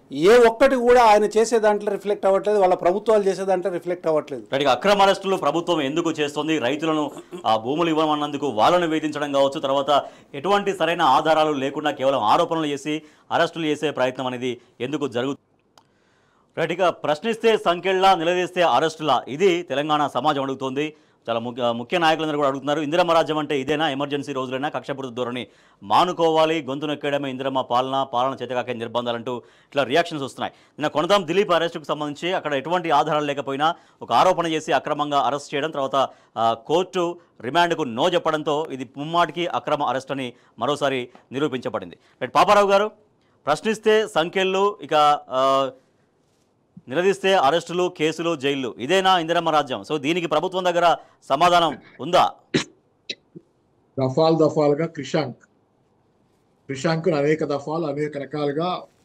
ఏ ఒక్కటి కూడా ఆయన చేసే దాంట్లో రిఫ్లెక్ట్ అవ్వట్లేదు వాళ్ళ ప్రభుత్వాలు చేసే దాంట్లో రిఫ్లెక్ట్ అవ్వట్లేదు రైట్ ఇక అక్రమ అరెస్టులు ప్రభుత్వం ఎందుకు చేస్తుంది రైతులను ఆ భూములు ఇవ్వమన్నందుకు వాళ్ళను వేధించడం కావచ్చు తర్వాత ఎటువంటి సరైన ఆధారాలు లేకుండా కేవలం ఆరోపణలు చేసి అరెస్టులు చేసే ప్రయత్నం అనేది ఎందుకు జరుగుతుంది రైట్ ఇక ప్రశ్నిస్తే సంఖ్యల్లా నిలదీస్తే అరెస్టులా ఇది తెలంగాణ సమాజం అడుగుతోంది చాలా ముఖ్య ముఖ్య నాయకులందరూ కూడా అడుగుతున్నారు ఇందిరమ్మ రాజ్యం అంటే ఇదేనా ఎమర్జెన్సీ రోజులైనా కక్షపూరిత ధోరణి మానుకోవాలి గొంతు నొక్కేయడమే ఇందిరమ్మ పాలన పాలన చేతకాకే నిర్బంధాలంటూ ఇట్లా రియాక్షన్స్ వస్తున్నాయి నిన్న కొనదాం దిలీప్ అరెస్టుకు సంబంధించి అక్కడ ఎటువంటి ఆధారాలు లేకపోయినా ఒక ఆరోపణ చేసి అక్రమంగా అరెస్ట్ చేయడం తర్వాత ఆ, కోర్టు రిమాండ్కు నో చెప్పడంతో ఇది ముమ్మాటికి అక్రమ అరెస్ట్ అని మరోసారి నిరూపించబడింది రైట్ పాపారావు గారు ప్రశ్నిస్తే సంఖ్యలు ఇక ఆ, నిలదీస్తే అరెస్టులు కేసులు జైళ్లు ఇదేనా ఇందిరమ్మ రాజ్యం సో దీనికి ప్రభుత్వం దగ్గర సమాధానం ఉందా దఫాలు దఫాలుగా క్రిషాంక్ క్రిషాంక్ అనేక దఫాలు అనేక రకాలుగా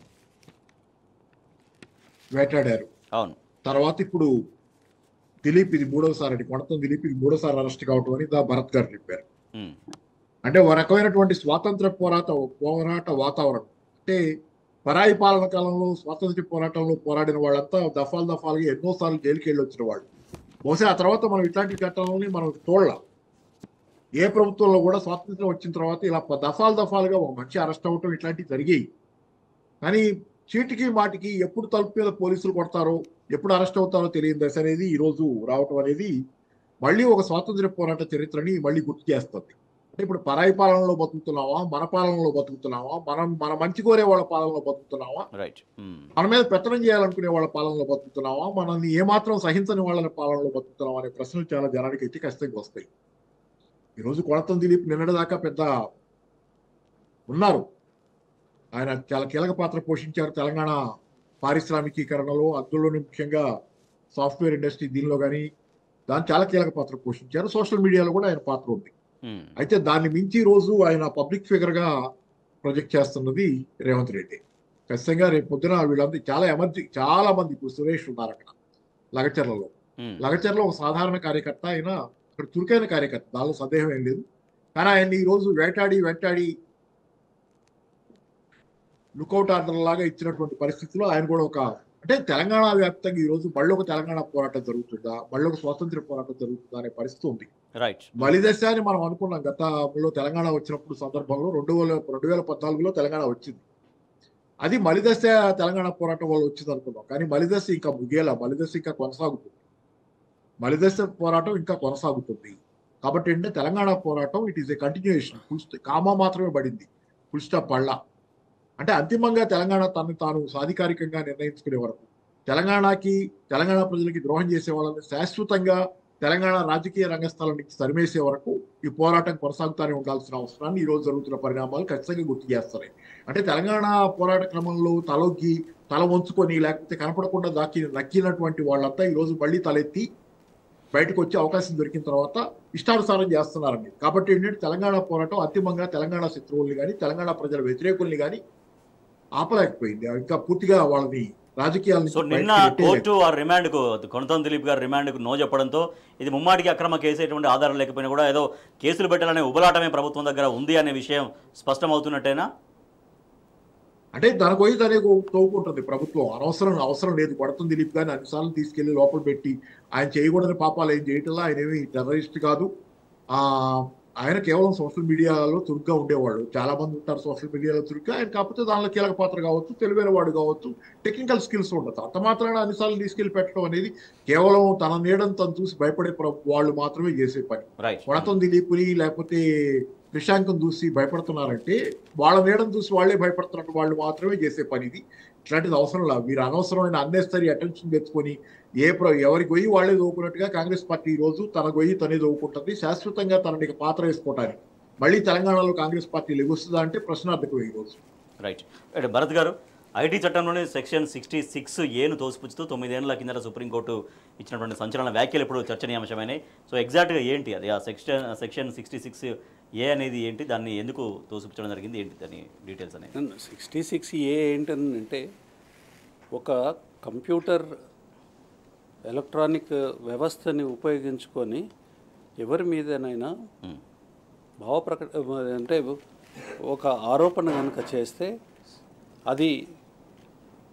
వేటాడారు అవును తర్వాత ఇప్పుడు దిలీప్ ఇది మూడోసారి అండి కొడతం దిలీప్ ఇది మూడోసారి అరెస్ట్ కావటం అని దా భరత్ గారు చెప్పారు ఉమ్, అంటే ఒక రకమైనటువంటి స్వాతంత్ర పోరాట పోరాట వాతావరణం అంటే పరాయి పాలన కాలంలో స్వాతంత్ర పోరాటంలో పోరాడిన వాళ్ళంతా దఫాలు దఫాలుగా ఎన్నోసార్లు జైలుకి వెళ్ళి వచ్చిన వాళ్ళు బహుశా ఆ తర్వాత మనం ఇట్లాంటి ఘటనలని మనం చూడలేం ఏ ప్రభుత్వంలో కూడా స్వాతంత్రం వచ్చిన తర్వాత ఇలా ప- దఫాలు దఫాలుగా ఒక మనిషి అరెస్ట్ అవ్వటం ఇట్లాంటివి జరిగాయి కానీ చీటికి మాటికి ఎప్పుడు తలుపు మీద పోలీసులు కొడతారో ఎప్పుడు అరెస్ట్ అవుతారో తెలియని దశ అనేది ఈ రోజు రావటం అనేది మళ్ళీ ఒక స్వాతంత్ర పోరాట చరిత్రని మళ్ళీ గుర్తు చేస్తుంది అంటే ఇప్పుడు పరాయి పాలనలో బతుకుతున్నావా మన పాలనలో బతుకుతున్నావా మనం మన మంచి కోరే వాళ్ళ పాలనలో బతుకుతున్నావా రైట్ ఉమ్, మన మీద పెత్తనం చేయాలనుకునే వాళ్ళ పాలనలో బతుకుతున్నావా మనల్ని ఏమాత్రం సహించని వాళ్ళ పాలనలో బతుకుతున్నావా అనే ప్రశ్నలు చాలా జనానికి అయితే ఖచ్చితంగా వస్తాయి ఈరోజు కొడతం దిలీప్ నిన్నటిదాకా పెద్ద ఉన్నారు ఆయన చాలా కీలక పాత్ర పోషించారు తెలంగాణ పారిశ్రామికీకరణలో అందులోని ముఖ్యంగా సాఫ్ట్వేర్ ఇండస్ట్రీ దీనిలో కానీ దాని చాలా కీలక పాత్ర పోషించారు సోషల్ మీడియాలో కూడా ఆయన పాత్ర ఉంది ఉమ్, అయితే దాన్ని మించి ఈ రోజు ఆయన పబ్లిక్ ఫిగర్ గా ప్రొజెక్ట్ చేస్తున్నది రేవంత్ రెడ్డి ఖచ్చితంగా రేపు పొద్దున వీళ్ళందరూ చాలా ఎమర్జీ చాలా మంది ఇప్పుడు సురేష్ ఉన్నారు అక్కడ లగచర్లలో ఉమ్, లగచర్లో ఒక సాధారణ కార్యకర్త ఆయన అక్కడ చురుకైన కార్యకర్త దానిలో సందేహం ఏం లేదు కానీ ఆయన్ని ఈ రోజు వేటాడి వెంటాడి లుకౌట్ ఆర్డర్ లాగా ఇచ్చినటువంటి పరిస్థితిలో ఆయన కూడా ఒక అంటే తెలంగాణ వ్యాప్తంగా ఈ రోజు మళ్ళీ ఒక తెలంగాణ పోరాటం జరుగుతుందా మళ్ళీ ఒక స్వాతంత్ర పోరాటం జరుగుతుందా అనే పరిస్థితి ఉంది రైట్ బలిదశ అని మనం అనుకున్నాం గతంలో తెలంగాణ వచ్చినప్పుడు సందర్భంలో రెండు వేల రెండు వేల పద్నాలుగులో తెలంగాణ వచ్చింది అది మలిదశ తెలంగాణ పోరాటం వల్ల వచ్చింది అనుకున్నాం కానీ మలిదశ ఇంకా ముగేలా మలిదశ ఇంకా కొనసాగుతుంది మలిదశ పోరాటం ఇంకా కొనసాగుతుంది కాబట్టి ఏంటంటే తెలంగాణ పోరాటం it is a continuation full comma మాత్రమే పడింది ఫుల్ స్టాప్ పళ్ళ అంటే అంతిమంగా తెలంగాణ తను తాను సాధికారికంగా నిర్ణయించుకునే వరకు తెలంగాణకి తెలంగాణ ప్రజలకి ద్రోహం చేసే వాళ్ళని శాశ్వతంగా తెలంగాణ రాజకీయ రంగస్థలం నుంచి తరిమేసే వరకు ఈ పోరాటం కొనసాగుతూనే ఉండాల్సిన అవసరాన్ని ఈ రోజు జరుగుతున్న పరిణామాలు ఖచ్చితంగా గుర్తు చేస్తున్నాయి అంటే తెలంగాణ పోరాట క్రమంలో తలొగ్గి తల వంచుకొని లేకపోతే కనపడకుండా దాకి నక్కినటువంటి వాళ్ళంతా ఈ రోజు మళ్ళీ తలెత్తి బయటకు వచ్చే అవకాశం దొరికిన తర్వాత ఇష్టానుసారం చేస్తున్నారండి కాబట్టి ఏంటంటే తెలంగాణ పోరాటం అంతిమంగా తెలంగాణ శత్రువుల్ని కానీ తెలంగాణ ప్రజల వ్యతిరేకుల్ని కానీ ఆపలేకపోయింది ఇంకా పూర్తిగా వాళ్ళని రాజకీయాల నుంచి సో నిన్న బయటికి నెట్టేయలేక- కోర్టు ఆ రిమాండ్కు కొనతం దిలీప్ గారు రిమాండ్కు నో చెప్పడంతో ఇది ముమ్మాటికి అక్రమ కేసు ఎటువంటి ఆధారం లేకపోయినా కూడా ఏదో కేసులు పెట్టాలనే ఉబలాటమే ప్రభుత్వం దగ్గర ఉంది అనే విషయం స్పష్టమవుతున్నట్టేనా అంటే దాని పోయి దాని తోపుకుంటుంది ప్రభుత్వం అనవసరం అవసరం లేదు కొడతం దిలీప్ గారిని అన్నిసార్లు తీసుకెళ్లి లోపల పెట్టి ఆయన చేయకూడని పాపాలు ఏం చేయటంలో ఆయన ఏమి టెర్రరిస్ట్ కాదు ఆ ఆయన కేవలం సోషల్ మీడియాలో చురుగ్గా ఉండేవాడు చాలా మంది ఉంటారు సోషల్ మీడియాలో చురుగ్గా ఆయన కాకపోతే దానిలో కీలక పాత్ర కావచ్చు తెలివైన వాడు కావచ్చు టెక్నికల్ స్కిల్స్ ఉండదు అంత మాత్రాన అన్నిసార్లు తీసుకెళ్లి పెట్టడం అనేది కేవలం తన నీడని తను చూసి భయపడే ప్ర- వాళ్ళు మాత్రమే చేసే పని రైట్ కొడతం దిలీపుని లేకపోతే క్రిషాంకం చూసి భయపడుతున్నారంటే వాళ్ళ నీడను చూసి వాళ్ళే భయపడుతున్నట్టు వాళ్ళు మాత్రమే చేసే పని ఇది ఇట్లాంటిది అవసరం లేదు మీరు అనవసరమైన అన్నెసరీ అటెన్షన్ తెచ్చుకొని ఏ ప్ర ఎవరి గొయ్యి వాళ్ళే దోవుకున్నట్టుగా కాంగ్రెస్ పార్టీ ఈ రోజు తన గొయ్యి తనే దోవుకుంటుంది శాశ్వతంగా తనని పాత్ర వేసుకోవటానికి మళ్ళీ తెలంగాణలో కాంగ్రెస్ పార్టీ లెగుస్తుందా అంటే ప్రశ్నార్థకం ఈ రోజు రైట్ రైట్ భరత్ గారు ఐటీ చట్టంలోని సెక్షన్ సిక్స్టీ సిక్స్ ఏను తోసిపుచ్చుతూ తొమ్మిదేళ్ల కిందట సుప్రీంకోర్టు ఇచ్చినటువంటి సంచలన వ్యాఖ్యలు ఇప్పుడు చర్చనీయాంశమైనాయి సో ఎగ్జాక్ట్గా ఏంటి అది ఆ section section sixty six A అనేది ఏంటి దాన్ని ఎందుకు తోసిపుచ్చడం జరిగింది ఏంటి దాని డీటెయిల్స్ అనేది సిక్స్టీ సిక్స్ ఏ ఏంటంటే ఒక కంప్యూటర్ ఎలక్ట్రానిక్ వ్యవస్థని ఉపయోగించుకొని ఎవరి మీదనైనా ఉమ్, భావప్రకట అంటే ఒక ఆరోపణ కనుక చేస్తే అది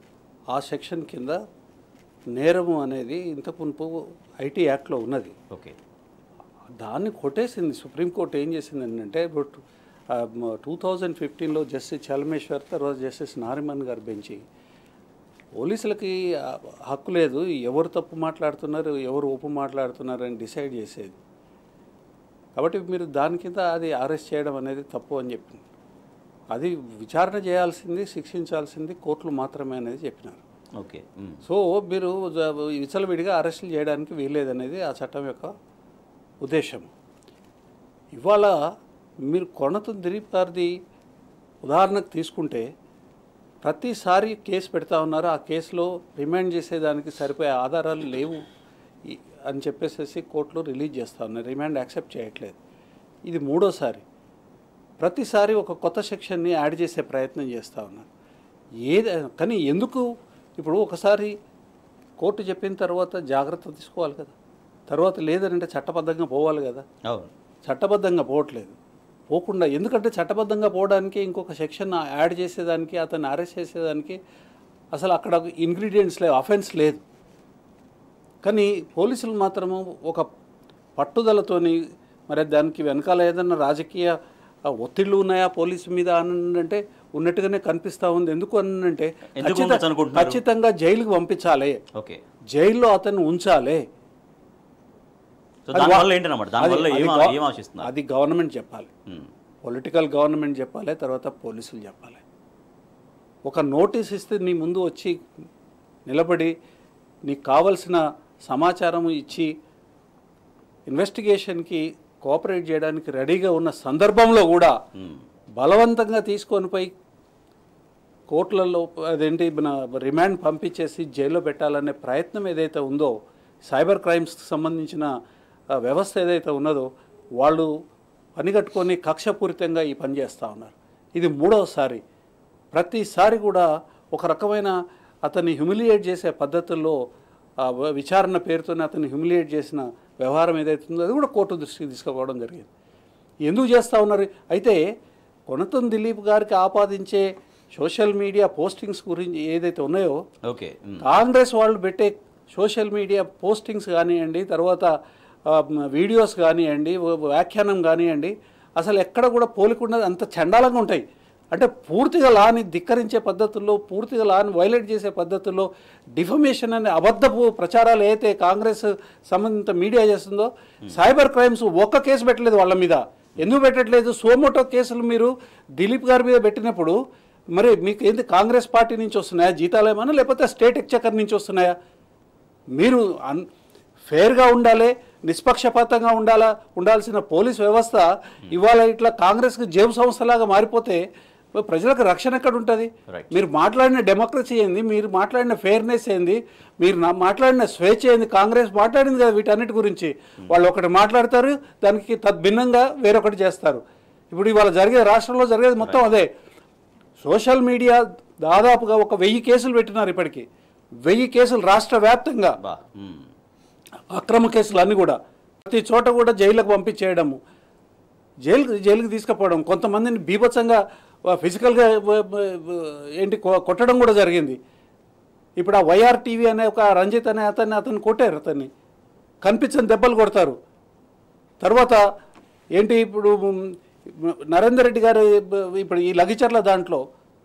ఆ సెక్షన్ కింద నేరము అనేది ఇంతకు మునుపు ఐటీ యాక్ట్లో ఉన్నది ఓకే దాన్ని కొట్టేసింది సుప్రీంకోర్టు ఏం చేసింది అంటే ఇప్పుడు టూ థౌజండ్ ఫిఫ్టీన్లో జస్టిస్ చలమేశ్వర్ తర్వాత జస్టిస్ నారిమన్ గారు బెంచి పోలీసులకి ఆ, హక్కు లేదు ఎవరు తప్పు మాట్లాడుతున్నారు ఎవరు ఒప్పు మాట్లాడుతున్నారు అని డిసైడ్ చేసేది కాబట్టి మీరు దాని కింద అది అరెస్ట్ చేయడం అనేది తప్పు అని చెప్పింది అది విచారణ చేయాల్సింది శిక్షించాల్సింది కోర్టులు మాత్రమే అనేది చెప్పినారు ఓకే ఉమ్. సో మీరు జ- విచ్చలవిడిగా అరెస్టులు చేయడానికి వీల్లేదనేది ఆ చట్టం యొక్క ఉద్దేశం ఇవాళ మీరు కొనతం దిలీప్ గారిది ఉదాహరణకు తీసుకుంటే ప్రతిసారి కేసు పెడతా ఉన్నారు ఆ కేసులో రిమాండ్ చేసేదానికి సరిపోయే ఆధారాలు లేవు ఈ- అని చెప్పేసి కోర్టులో రిలీజ్ చేస్తూ ఉన్నారు రిమాండ్ యాక్సెప్ట్ చేయట్లేదు ఇది మూడోసారి ప్రతిసారి ఒక కొత్త సెక్షన్ని యాడ్ చేసే ప్రయత్నం చేస్తూ ఉన్నారు ఏది కానీ ఎందుకు ఇప్పుడు ఒకసారి కోర్టు చెప్పిన తర్వాత జాగ్రత్త తీసుకోవాలి కదా తర్వాత లేదనంటే చట్టబద్ధంగా పోవాలి కదా అవును చట్టబద్ధంగా పోవట్లేదు పోకుండా ఎందుకంటే చట్టబద్ధంగా పోవడానికి ఇంకొక సెక్షన్ యాడ్ చేసేదానికి అతన్ని అరెస్ట్ చేసేదానికి అసలు అక్కడ ఇంగ్రీడియంట్స్ లేవు అఫెన్స్ లేదు కానీ పోలీసులు మాత్రము ఒక పట్టుదలతోని మరి దానికి వెనకాల ఏదన్నా రాజకీయ ఆ, ఒత్తిళ్ళు ఉన్నాయా పోలీసు మీద అని అంటే ఉన్నట్టుగానే కనిపిస్తూ ఉంది ఎందుకు అనంటే ఎందుకు ఖచ్చిత- ఉండొచ్చు అనుకుంటున్నారు? ఖచ్చితంగా జైలుకి పంపించాలి ఓకే జైల్లో అతన్ని ఉంచాలి సో అది దానివల్ల వా- ఏంటన్నమాట దానివల్ల అది- ఏం అది గవ- ఏం ఆశిస్తున్నారు అది గవర్నమెంట్ చెప్పాలి ఉమ్. పొలిటికల్ గవర్నమెంట్ చెప్పాలి తర్వాత పోలీసులు చెప్పాలి ఒక నోటీస్ ఇస్తే నీ ముందు వచ్చి నిలబడి నీకు కావలసిన సమాచారం ఇచ్చి ఇన్వెస్టిగేషన్కి కోఆపరేట్ చేయడానికి రెడీగా ఉన్న సందర్భంలో కూడా ఉమ్. బలవంతంగా తీసుకొని పోయి కోర్టులలో అదేంటి మన రిమాండ్ పంపించేసి జైల్లో పెట్టాలనే ప్రయత్నం ఏదైతే ఉందో సైబర్ క్రైమ్స్కి సంబంధించిన ఆ, వ్యవస్థ ఏదైతే ఉన్నదో వాళ్ళు పనిగట్టుకొని కక్షపూరితంగా ఈ పని చేస్తూ ఉన్నారు ఇది మూడవసారి ప్రతిసారి కూడా ఒక రకమైన అతన్ని హ్యూమిలియేట్ చేసే పద్ధతుల్లో ఆ, వ- విచారణ పేరుతోనే అతన్ని హ్యూమిలియేట్ చేసిన వ్యవహారం ఏదైతే ఉందో అది కూడా కోర్టు దృష్టికి తీసుకుపోవడం జరిగింది ఎందుకు చేస్తూ ఉన్నారు అయితే కొనతం దిలీప్ గారికి ఆపాదించే సోషల్ మీడియా పోస్టింగ్స్ గురించి ఏదైతే ఉన్నాయో ఓకే ఉమ్. కాంగ్రెస్ వాళ్ళు పెట్టే సోషల్ మీడియా పోస్టింగ్స్ కానివ్వండి తర్వాత ఆ, మ, వీడియోస్ కానివ్వండి వ- వ్యాఖ్యానం కానివ్వండి అసలు ఎక్కడ కూడా పోలికుండా అంత చండాలంగా ఉంటాయి అంటే పూర్తిగా లాని ధిక్కరించే పద్ధతుల్లో పూర్తిగా లాని వైలేట్ చేసే పద్ధతుల్లో డిఫమేషన్ అనే అబద్ధపు ప్రచారాలు అయితే కాంగ్రెస్ సంబంధిత మీడియా చేస్తుందో సైబర్ క్రైమ్స్ ఒక్క కేసు పెట్టలేదు వాళ్ళ మీద ఎందుకు పెట్టట్లేదు సోమోటో కేసులు మీరు దిలీప్ గారి మీద పెట్టినప్పుడు మరి మీకు ఏంది కాంగ్రెస్ పార్టీ నుంచి వస్తున్నాయా జీతాలు ఏమన్నా లేకపోతే స్టేట్ ఎక్చకర్ నుంచి వస్తున్నాయా మీరు అన్ ఫేర్గా ఉండాలి నిష్పక్షపాతంగా ఉండాలా ఉండాల్సిన పోలీస్ వ్యవస్థ ఇవాళ ఇట్లా కాంగ్రెస్కి జేబు సంస్థలాగా మారిపోతే మరి ప్రజలకు రక్షణ ఎక్కడ ఉంటుంది Right. మీరు మాట్లాడిన డెమోక్రసీ ఏంది మీరు మాట్లాడిన ఫెయిర్నెస్ ఏంది మీరు నా మాట్లాడిన స్వేచ్ఛ ఏంది కాంగ్రెస్ మాట్లాడింది కదా వీటన్నిటి గురించి వాళ్ళు ఒకటి మాట్లాడతారు దానికి తద్భిన్నంగా వేరొకటి చేస్తారు ఇప్పుడు ఇవాళ జరిగే రాష్ట్రంలో జరిగేది మొత్తం అదే సోషల్ మీడియా దాదాపుగా ఒక వెయ్యి కేసులు పెట్టినారు ఇప్పటికి వెయ్యి కేసులు రాష్ట్ర వ్యాప్తంగా బా ఉమ్. అక్రమ కేసులు అన్నీ కూడా ప్రతి చోట కూడా జైలుకు పంపించేయడము జైలుకి జైలుకి తీసుకుపోవడం కొంతమందిని బీభత్సంగా ఫిజికల్గా ఏంటి కొ- కొట్టడం కూడా జరిగింది ఇప్పుడు ఆ వైఆర్ టీవీ అనే ఒక రంజిత్ అనే అతన్ని అతన్ని కొట్టారు అతన్ని కనిపించని దెబ్బలు కొడతారు తర్వాత ఏంటి ఇప్పుడు మ్, నరేందర్ రెడ్డి గారు ఇప్పుడు ఈ లగిచర్ల దాంట్లో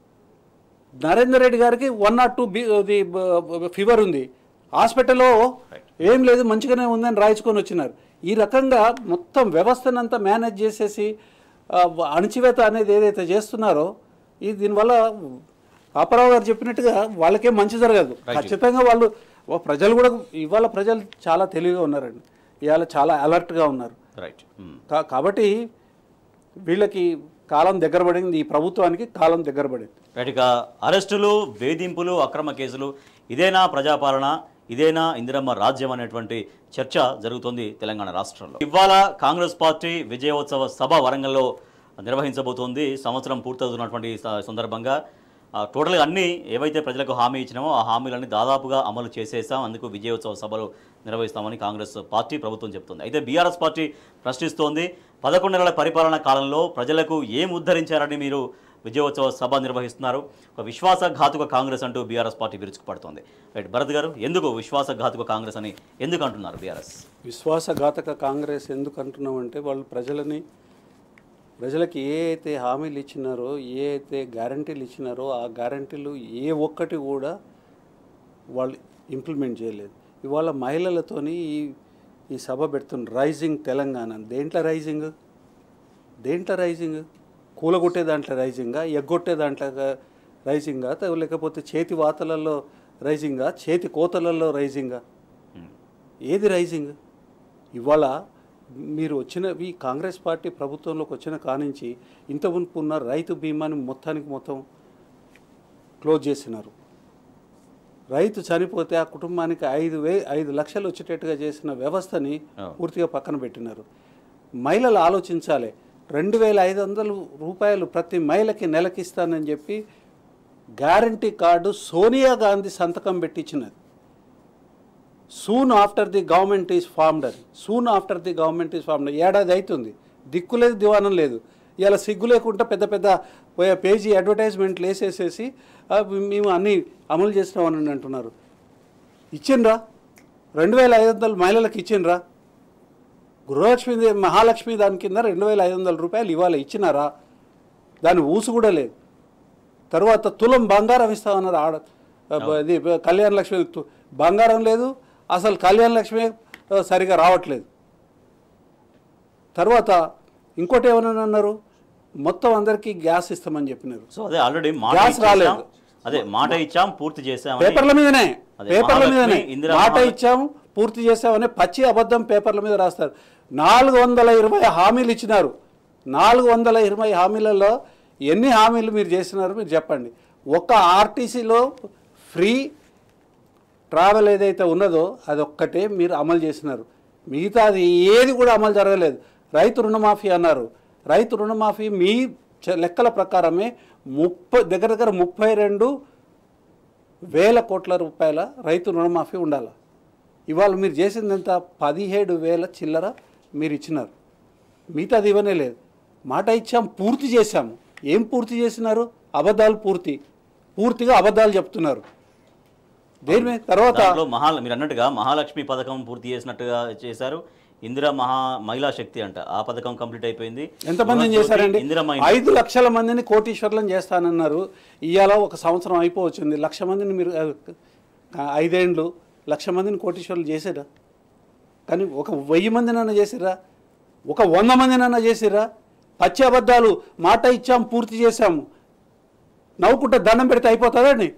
నరేందర్ రెడ్డి గారికి వన్ నాట్ టూ బి ఇది బ- ఫీవర్ ఉంది హాస్పిటల్లో ఏం లేదు మంచిగానే ఉందని రాయించుకొని వచ్చినారు ఈ రకంగా మొత్తం వ్యవస్థనంతా మేనేజ్ చేసేసి ఆ, అణచివేత అనేది ఏదైతే చేస్తున్నారో ఈ దీనివల్ల పాపరావు గారు చెప్పినట్టుగా వాళ్ళకేం మంచి జరగదు ఖచ్చితంగా వాళ్ళు ఓ ప్రజలు కూడా ఇవాళ ప్రజలు చాలా తెలివిగా ఉన్నారండి ఇవాళ చాలా అలర్ట్గా ఉన్నారు రైట్ ఉమ్. కా- కాబట్టి వీళ్ళకి కాలం దగ్గర పడింది ఈ ప్రభుత్వానికి కాలం దగ్గర పడింది రైట్ ఇక అరెస్టులు వేధింపులు అక్రమ కేసులు ఇదేనా ప్రజాపాలన ఇదేనా ఇందిరమ్మ రాజ్యం అనేటువంటి చర్చ జరుగుతోంది తెలంగాణ రాష్ట్రంలో ఇవాళ కాంగ్రెస్ పార్టీ విజయోత్సవ సభ వరంగల్లో నిర్వహించబోతోంది సంవత్సరం పూర్తవుతున్నటువంటి స- సందర్భంగా ఆ, టోటల్గా అన్ని ఏవైతే ప్రజలకు హామీ ఇచ్చినామో ఆ హామీలన్నీ దాదాపుగా అమలు చేసేసాం అందుకు విజయోత్సవ సభలు నిర్వహిస్తామని కాంగ్రెస్ పార్టీ ప్రభుత్వం చెప్తుంది అయితే బీఆర్ఎస్ పార్టీ ప్రశ్నిస్తోంది పదకొండు నెలల పరిపాలన కాలంలో ప్రజలకు ఏం ఉద్ధరించారని మీరు విజయోత్సవ సభ నిర్వహిస్తున్నారు ఒక విశ్వాసఘాతుక కాంగ్రెస్ అంటూ బీఆర్ఎస్ పార్టీ విరుచుకుపడుతోంది రైట్ భరత్ గారు ఎందుకు విశ్వాసఘాతుక కాంగ్రెస్ అని ఎందుకు అంటున్నారు బీఆర్ఎస్ విశ్వాసఘాతక కాంగ్రెస్ ఎందుకు అంటున్నామంటే వాళ్ళు ప్రజలని ప్రజలకి ఏ అయితే హామీలు ఇచ్చినారో ఏ అయితే గ్యారంటీలు ఇచ్చినారో ఆ గ్యారంటీలు ఏ ఒక్కటి కూడా వాళ్ళు ఇంప్లిమెంట్ చేయలేదు ఇవాళ మహిళలతోని ఈ ఈ సభ పెడుతున్న రైజింగ్ తెలంగాణ దేంట్లో రైజింగ్ దేంట్లో రైజింగ్ కూలగొట్టే దాంట్లో రైజింగా ఎగ్గొట్టే దాంట్లో రైజింగా త- లేకపోతే చేతి వాతలలో రైజింగా చేతి కోతలలో రైజింగా ఏది రైజింగ్ ఇవాళ మీరు వచ్చిన ఈ కాంగ్రెస్ పార్టీ ప్రభుత్వంలోకి వచ్చిన కానించి ఇంత మునుపు ఉన్న రైతు బీమాని మొత్తానికి మొత్తం క్లోజ్ చేసినారు రైతు చనిపోతే ఆ కుటుంబానికి ఐదు వే ఐదు లక్షలు వచ్చేటట్టుగా చేసిన వ్యవస్థని అవును. పూర్తిగా పక్కన పెట్టినారు మహిళలు ఆలోచించాలి రెండు వేల ఐదు వందల రూపాయలు ప్రతి మహిళకి నెలకిస్తానని చెప్పి గ్యారంటీ కార్డు సోనియా గాంధీ సంతకం పెట్టించినది soon after the government is formed అని soon after the government is formed ఏడాది అవుతుంది దిక్కు లేదు దివానం లేదు ఇలా సిగ్గు లేకుండా పెద్ద పెద్ద పే- పేజీ అడ్వర్టైజ్మెంట్లు వేసేసేసి "ఆ, మేము అన్నీ అమలు చేసినామని అంటున్నారు ఇచ్చిండ్రా రెండు వేల ఐదు వందలు మహిళలకు ఇచ్చిండ్రా గృహలక్ష్మి మహాలక్ష్మి దాని కింద రెండు వేల ఐదు వందల రూపాయలు ఇవాళ ఇచ్చినారా దాని ఊసు కూడా లేదు తర్వాత తులం బంగారం ఇస్తామన్నారు ఆడ ఇది కళ్యాణ లక్ష్మి తు- బంగారం లేదు అసలు కళ్యాణ లక్ష్మి ఆ, సరిగా రావట్లేదు తర్వాత ఇంకోటి ఏమని అన్నారు మొత్తం అందరికీ గ్యాస్ ఇస్తామని చెప్పినారు సో అదే ఆల్రెడీ మాట గ్యాస్ ఇచ్చేసాం. రాలేదు. అదే మాట ఇచ్చాం పూర్తి చేసాం పేపర్ల మీదనే అదే, పేపర్ల మహాలక్ష్మి, మీదనే ఇందిరా మాట మహాలక్ష్మి. ఇచ్చాము పూర్తి చేసామని పచ్చి అబద్ధం పేపర్ల మీద రాస్తారు నాలుగు వందల ఇరవై హామీలు ఇచ్చినారు నాలుగు వందల ఇరవై హామీలలో ఎన్ని హామీలు మీరు చేసినారు మీరు చెప్పండి ఒక్క ఆర్టీసీలో ఫ్రీ ట్రావెల్ ఏదైతే ఉన్నదో అదొక్కటే మీరు అమలు చేసినారు మిగతాది ఏది కూడా అమలు జరగలేదు రైతు రుణమాఫీ అన్నారు రైతు రుణమాఫీ మీ చ- లెక్కల ప్రకారమే ముప్పై దగ్గర దగ్గర ముప్పై రెండు వేల కోట్ల రూపాయల రైతు రుణమాఫీ ఉండాలి ఇవాళ మీరు చేసిందంత పదిహేడు వేల చిల్లర మీరు ఇచ్చినారు మిగతాది ఇవ్వనే లేదు మాట ఇచ్చాం పూర్తి చేశాము ఏం పూర్తి చేసినారు అబద్ధాలు పూర్తి పూర్తిగా అబద్ధాలు చెప్తున్నారు దేని మీద తర్వాత దాంట్లో మహా మీరు అన్నట్టుగా మహాలక్ష్మి పథకం పూర్తి చేసినట్టుగా చేశారు ఇందిరా మహా మహిళా శక్తి అంట ఆ పథకం కంప్లీట్ అయిపోయింది ఎంతమందిని గృహజ్యోతి, చేశారండి ఇందిరా మహిళ ఐదు లక్షల మందిని కోటీశ్వర్లను చేస్తానన్నారు ఇవాళ ఒక సంవత్సరం అయిపోవచ్చింది లక్ష మందిని మీరు ఆ, ఐదేండ్లు లక్ష మందిని కోటీశ్వర్లు చేసారా కానీ ఒక వెయ్యి మందినన్నా చేసిరా ఒక వంద మందినన్నా చేసిరా పచ్చి అబద్ధాలు మాట ఇచ్చాం పూర్తి చేశాము నవ్వుకుంటే దండం పెడితే అయిపోతుందండి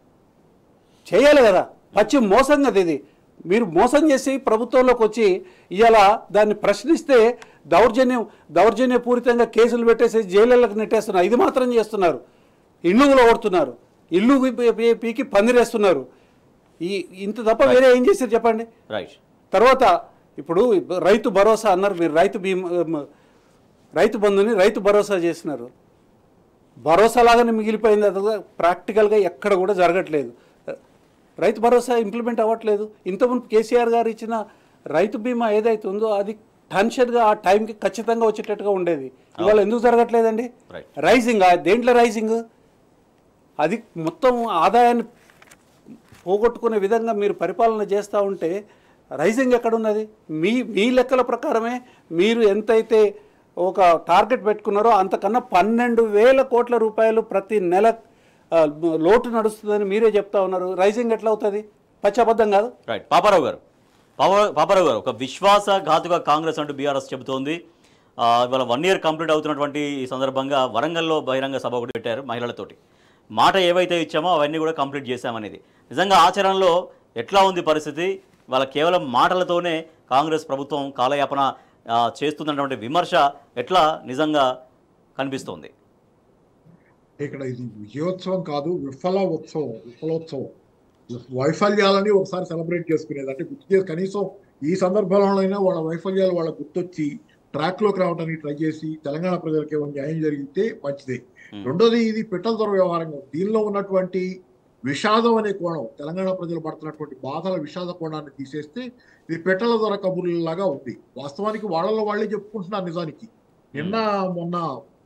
చేయాలి కదా పచ్చి మోసం కదా ఇది మీరు మోసం చేసి ప్రభుత్వంలోకి వచ్చి ఇవాళ దాన్ని ప్రశ్నిస్తే దౌర్జన్యం దౌర్జన్యపూరితంగా కేసులు పెట్టేసి జైళ్ళకి నెట్టేస్తున్నారు ఇది మాత్రం చేస్తున్నారు ఇల్లు కొడుతున్నారు ఇల్లు పీ- పీ- పీకి పందిరేస్తున్నారు ఈ ఇంత తప్ప వేరే ఏం చేశారు చెప్పండి రైట్ తర్వాత ఇప్పుడు రైతు భరోసా అన్నారు మీరు రైతు బీమా రైతు బంధుని రైతు భరోసా చేసినారు భరోసా లాగానే మిగిలిపోయింది అది ప్రాక్టికల్గా ఎక్కడ కూడా జరగట్లేదు రైతు భరోసా ఇంప్లిమెంట్ అవ్వట్లేదు ఇంతకుముందు కేసీఆర్ గారు ఇచ్చిన రైతు బీమా ఏదైతే ఉందో అది టెన్షన్గా ఆ టైంకి ఖచ్చితంగా వచ్చేటట్టుగా ఉండేది ఇవాళ ఎందుకు జరగట్లేదండి Right. రైజింగ్ దేంట్లో రైజింగ్ అది మొత్తం ఆదాయాన్ని పోగొట్టుకునే విధంగా మీరు పరిపాలన చేస్తూ ఉంటే రైజింగ్ ఎక్కడున్నది మీ మీ లెక్కల ప్రకారమే మీరు ఎంతైతే ఒక టార్గెట్ పెట్టుకున్నారో అంతకన్నా పన్నెండు వేల కోట్ల రూపాయలు ప్రతి నెల ఆ, లోటు నడుస్తుందని మీరే చెప్తా ఉన్నారు రైజింగ్ ఎట్లా అవుతుంది పచ్చి అబద్ధం కాదు రైట్ పాపారావు గారు పాపా పాపారావు గారు ఒక విశ్వాసఘాతుక కాంగ్రెస్ అంటూ బీఆర్ఎస్ చెబుతోంది ఆ, ఇవాళ వన్ ఇయర్ కంప్లీట్ అవుతున్నటువంటి ఈ సందర్భంగా వరంగల్లో బహిరంగ సభ ఒకటి పెట్టారు మహిళలతోటి మాట ఏవైతే ఇచ్చామో అవన్నీ కూడా కంప్లీట్ చేశామనేది నిజంగా ఆచరణలో ఎట్లా ఉంది పరిస్థితి వాళ్ళ కేవలం మాటలతోనే కాంగ్రెస్ ప్రభుత్వం కాలయాపన ఆ, చేస్తున్నటువంటి విమర్శ ఎట్లా నిజంగా కనిపిస్తోంది ఇక్కడ ఇది విజయోత్సవం కాదు విఫల ఉత్సవం విఫలోత్సవం వైఫల్యాలని ఒకసారి సెలబ్రేట్ చేసుకునేది అంటే గుర్తు చేసి కనీసం ఈ సందర్భంలోనైనా వాళ్ళ వైఫల్యాలు వాళ్ళ గుర్తొచ్చి ట్రాక్ లోకి రావడానికి ట్రై చేసి తెలంగాణ ప్రజలకు ఏమైనా న్యాయం జరిగితే మంచిదే Hmm. రెండోది ఇది పిట్టల దొర వ్యవహారంగా దీనిలో ఉన్నటువంటి విషాదం అనే కోణం తెలంగాణ ప్రజలు పడుతున్నటువంటి బాధల విషాద కోణాన్ని తీసేస్తే ఇది పెట్టల దొర కబుర్లాగా ఉంది వాస్తవానికి వాళ్ళలో వాళ్ళే చెప్పుకుంటున్నారు నిజానికి నిన్న మొన్న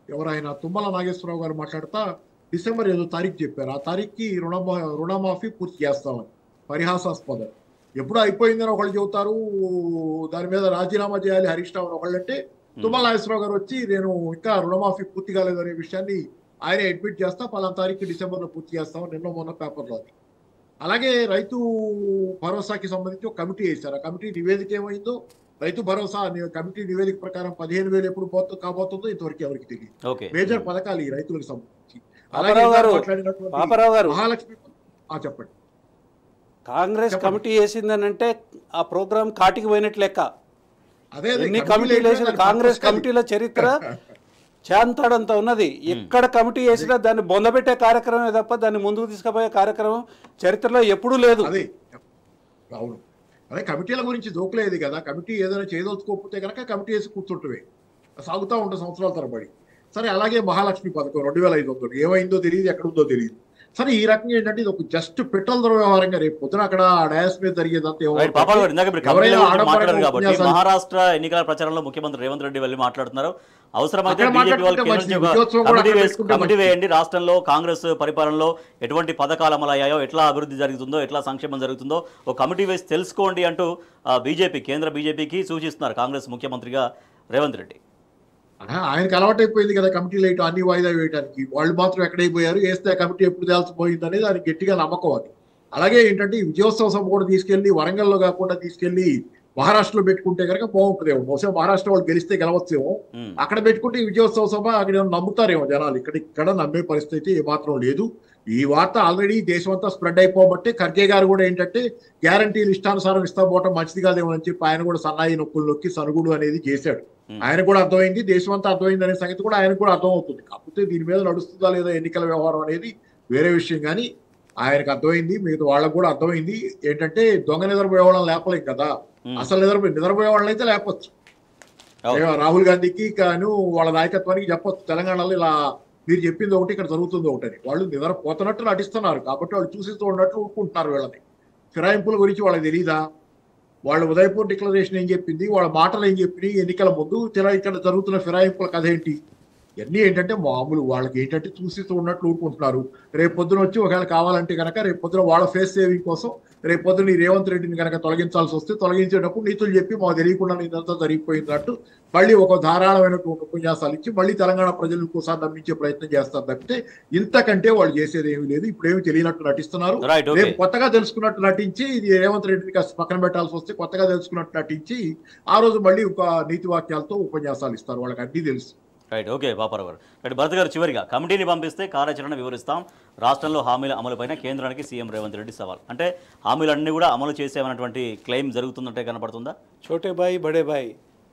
ఎవరైనా తుమ్మల నాగేశ్వరరావు గారు మాట్లాడుతా డిసెంబర్ ఏదో తారీఖు చెప్పారు ఆ తారీఖుకి రుణమా రుణమాఫీ పూర్తి చేస్తామని పరిహాసాస్పదం ఎప్పుడు అయిపోయిందని ఒకళ్ళు చెబుతారు దాని మీద రాజీనామా చేయాలి హరీష్ రావు అని ఒకళ్ళు అంటే తుమ్మల నాగేశ్వరరావు గారు వచ్చి నేను ఇంకా రుణమాఫీ పూర్తి కాలేదు అనే విషయాన్ని ఆయన అడ్మిట్ చేస్తా పలానా తారీఖు డిసెంబర్ లో పూర్తి చేస్తాం నిన్న మొన్న పేపర్లో అది అలాగే రైతు భరోసాకి సంబంధించి ఒక కమిటీ వేశారు ఆ కమిటీ నివేదిక ఏమైందో రైతు భరోసా అనే కమిటీ నివేదిక ప్రకారం పదిహేను వేలు ఎప్పుడు పోతు కాబోతుందో ఇంతవరకు ఎవరికి తెలియదు ఓకే మేజర్ పథకాలు ఈ రైతులకు సంబంధించి పాపారావు గారు, మాట్లాడినటువంటి పాపారావు గారు మహాలక్ష్మి ఆ చెప్పండి కాంగ్రెస్ చెప్పండి. కమిటీ వేసిందని అంటే ఆ ప్రోగ్రామ్ కాటికి పోయినట్లు లెక్క అదే అదే ఎన్ని కమిటీలు కమిటీలు వేసిన వేసినా కాంగ్రెస్ దాని కమిటీల చరిత్ర చాంతాడంత ఉన్నది ఎక్కడ కమిటీ వేసినా దాన్ని బొందబెట్టే కార్యక్రమమే తప్ప దాన్ని ముందుకు తీసుకుపోయే కార్యక్రమం చరిత్రలో ఎప్పుడూ లేదు అదే అవును అదే కమిటీల గురించి జోకులేదు కదా కమిటీ ఏదైనా చేయదలుచుకోకపోతే కనుక కమిటీ వేసి కూర్చుంటవే సాగుతూ ఉంటుంది సంవత్సరాల తరబడి సరే అలాగే మహాలక్ష్మి పథకం రెండు వేల ఐదు వందలు ఏమైందో తెలియదు ఎక్కడుందో తెలియదు సరే ఈ రకంగా ఏంటంటే ఇది ఒక జస్ట్ పెట్రోల్ ధర వ్యవహారంగా రేపు పొద్దున అక్కడ ఆ డయాస్ మీద జరిగేదంతా ఏమో రైట్ పాపారావు గారు ఇందాక మీరు ఎవరైనా కమిటీల గురించి ఆడంబరంగా మాట్లాడారు కాబట్టి ఉపన్యాసాలు- మహారాష్ట్ర ఎన్నికల ప్రచారంలో ముఖ్యమంత్రి రేవంత్ రెడ్డి వెళ్ళి మాట్లాడుతున్నారు అవసరమైతే అక్కడ బీజేపీ వాళ్ళు మాట్లాడుకుంటే కేంద్రం నుంచి ఒక మంచిది. విజయోత్సవం కూడా కమిటీ అక్కడ వేసి పెట్టుకుంటే కమిటీ మంచిది. వేయండి రాష్ట్రంలో కాంగ్రెస్ పరిపాలనలో ఎటువంటి పథకాలు అమలయ్యాయో ఎట్లా అభివృద్ధి జరుగుతుందో ఎట్లా సంక్షేమం జరుగుతుందో ఒక కమిటీ వేసి తెలుసుకోండి అంటూ బీజేపీ కేంద్ర బీజేపీకి సూచిస్తున్నారు కాంగ్రెస్ ముఖ్యమంత్రిగా రేవంత్ రెడ్డి ఆ, ఆయనకు అలవాటైపోయింది కదా కమిటీలు వేయటం అన్ని వాయిదా వేయడానికి వాళ్ళు మాత్రం ఎక్కడైపోయారు వేస్తే ఆ కమిటీ ఎప్పుడు తేల్చిపోయింది అనేది దానికి గట్టిగా నమ్మకం అది అలాగే ఏంటంటే ఈ విజయోత్సవ సభ కూడా తీసుకెళ్లి వరంగల్లో కాకుండా తీసుకెళ్లి మహారాష్ట్రలో పెట్టుకుంటే కనుక బాగుంటుందేమో బహుశా మహారాష్ట్ర వాళ్ళు గెలిస్తే గెలవచ్చేమో ఉమ్. అక్కడ పెట్టుకుంటే ఈ విజయోత్సవ సభ అక్కడ ఏమన్నా నమ్ముతారేమో జనాలు ఇక్కడ ఇక్కడ నమ్మే పరిస్థితి ఏమాత్రం లేదు ఈ వార్త ఆల్రెడీ దేశమంతా స్ప్రెడ్ అయిపోబట్టి ఖర్గే గారు కూడా ఏంటంటే గ్యారంటీలు ఇష్టానుసారం ఇస్తా పోవటం మంచిది కాదేమో అని చెప్పి ఆయన కూడా సన్నాయి నొక్కులు నొక్కి సనుగుడు అనేది చేశాడు Hmm. ఆయన కూడా అర్థమైంది దేశమంతా అర్థమైంది అనే సంగతి కూడా ఆయనకు కూడా అర్థమవుతుంది కాకపోతే దీని మీద నడుస్తుందా లేదా ఎన్నికల వ్యవహారం అనేది వేరే విషయం కానీ ఆయనకు అర్థమైంది మిగతా వాళ్ళకు కూడా అర్థమైంది ఏంటంటే దొంగ నిద్రపోయే వాళ్ళని లేపలేం కదా ఉమ్. అసలు నిద్రపోయి నిద్రపోయే వాళ్ళని అయితే లేపొచ్చు అవును. ఏ రాహుల్ గాంధీకి కాను వాళ్ళ నాయకత్వానికి చెప్పొచ్చు తెలంగాణలో ఇలా మీరు చెప్పింది ఒకటి ఇక్కడ జరుగుతుంది ఒకటని వాళ్ళు నిద్రపోతున్నట్టు నటిస్తున్నారు కాబట్టి వాళ్ళు చూసి చూడనట్టు ఊరుకుంటున్నారు వీళ్ళని ఫిరాయింపుల గురించి వాళ్ళకి తెలియదా వాళ్ళు ఉదయపూర్ డిక్లరేషన్ ఏం చెప్పింది వాళ్ళ మాటలు ఏం చెప్పినాయి ఎన్నికల ముందు తెల ఇక్కడ జరుగుతున్న ఫిరాయింపుల కథ ఏంటి ఇవన్నీ ఏంటంటే మామూలు వాళ్ళకి ఏంటంటే చూసి చూడనట్లు ఊరుకుంటున్నారు రేపు పొద్దున వచ్చి ఒకవేళ కావాలంటే కనుక రేపు పొద్దున వాళ్ళ ఫేస్ సేవింగ్ కోసం రేపు పొద్దున ఈ రేవంత్ రెడ్డిని కనుక తొలగించాల్సి వస్తే తొలగించేటప్పుడు నీతులు చెప్పి మాకు తెలియకుండా ఇదంతా జరిగిపోయినట్టు మళ్ళీ ఒక ధారాళమైనటువంటి ఉపన్యాసాలు ఇచ్చి మళ్ళీ తెలంగాణ ప్రజలు ఇంకోసారి నమ్మించే ప్రయత్నం చేస్తారు తప్పితే ఇంతకంటే వాళ్ళు చేసేది ఏమీ లేదు ఇప్పుడు ఏమి తెలియనట్టు నటిస్తున్నారు రైట్ ఓకే రేపు కొత్తగా తెలుసుకున్నట్టు నటించి ఇది రేవంత్ రెడ్డిని కాస్త పక్కన పెట్టాల్సి వస్తే కొత్తగా తెలుసుకున్నట్టు నటించి ఆ రోజు మళ్ళీ ఒక నీతి వాక్యాలతో ఉపన్యాసాలు ఇస్తారు వాళ్ళకి అన్నీ తెలుసు రైట్ ఓకే పాపారావు గారు రైట్ భరత్ గారు చివరిగా కమిటీని పంపిస్తే కార్యాచరణ వివరిస్తాం రాష్ట్రంలో హామీల అమలుపైన కేంద్రానికి సీఎం రేవంత్ రెడ్డి సవాల్ అంటే హామీలన్నీ కూడా అమలు చేసేమన్నటువంటి క్లెయిమ్ జరుగుతున్నట్టే కనపడుతుందా చోటే బాయ్ బడే బాయ్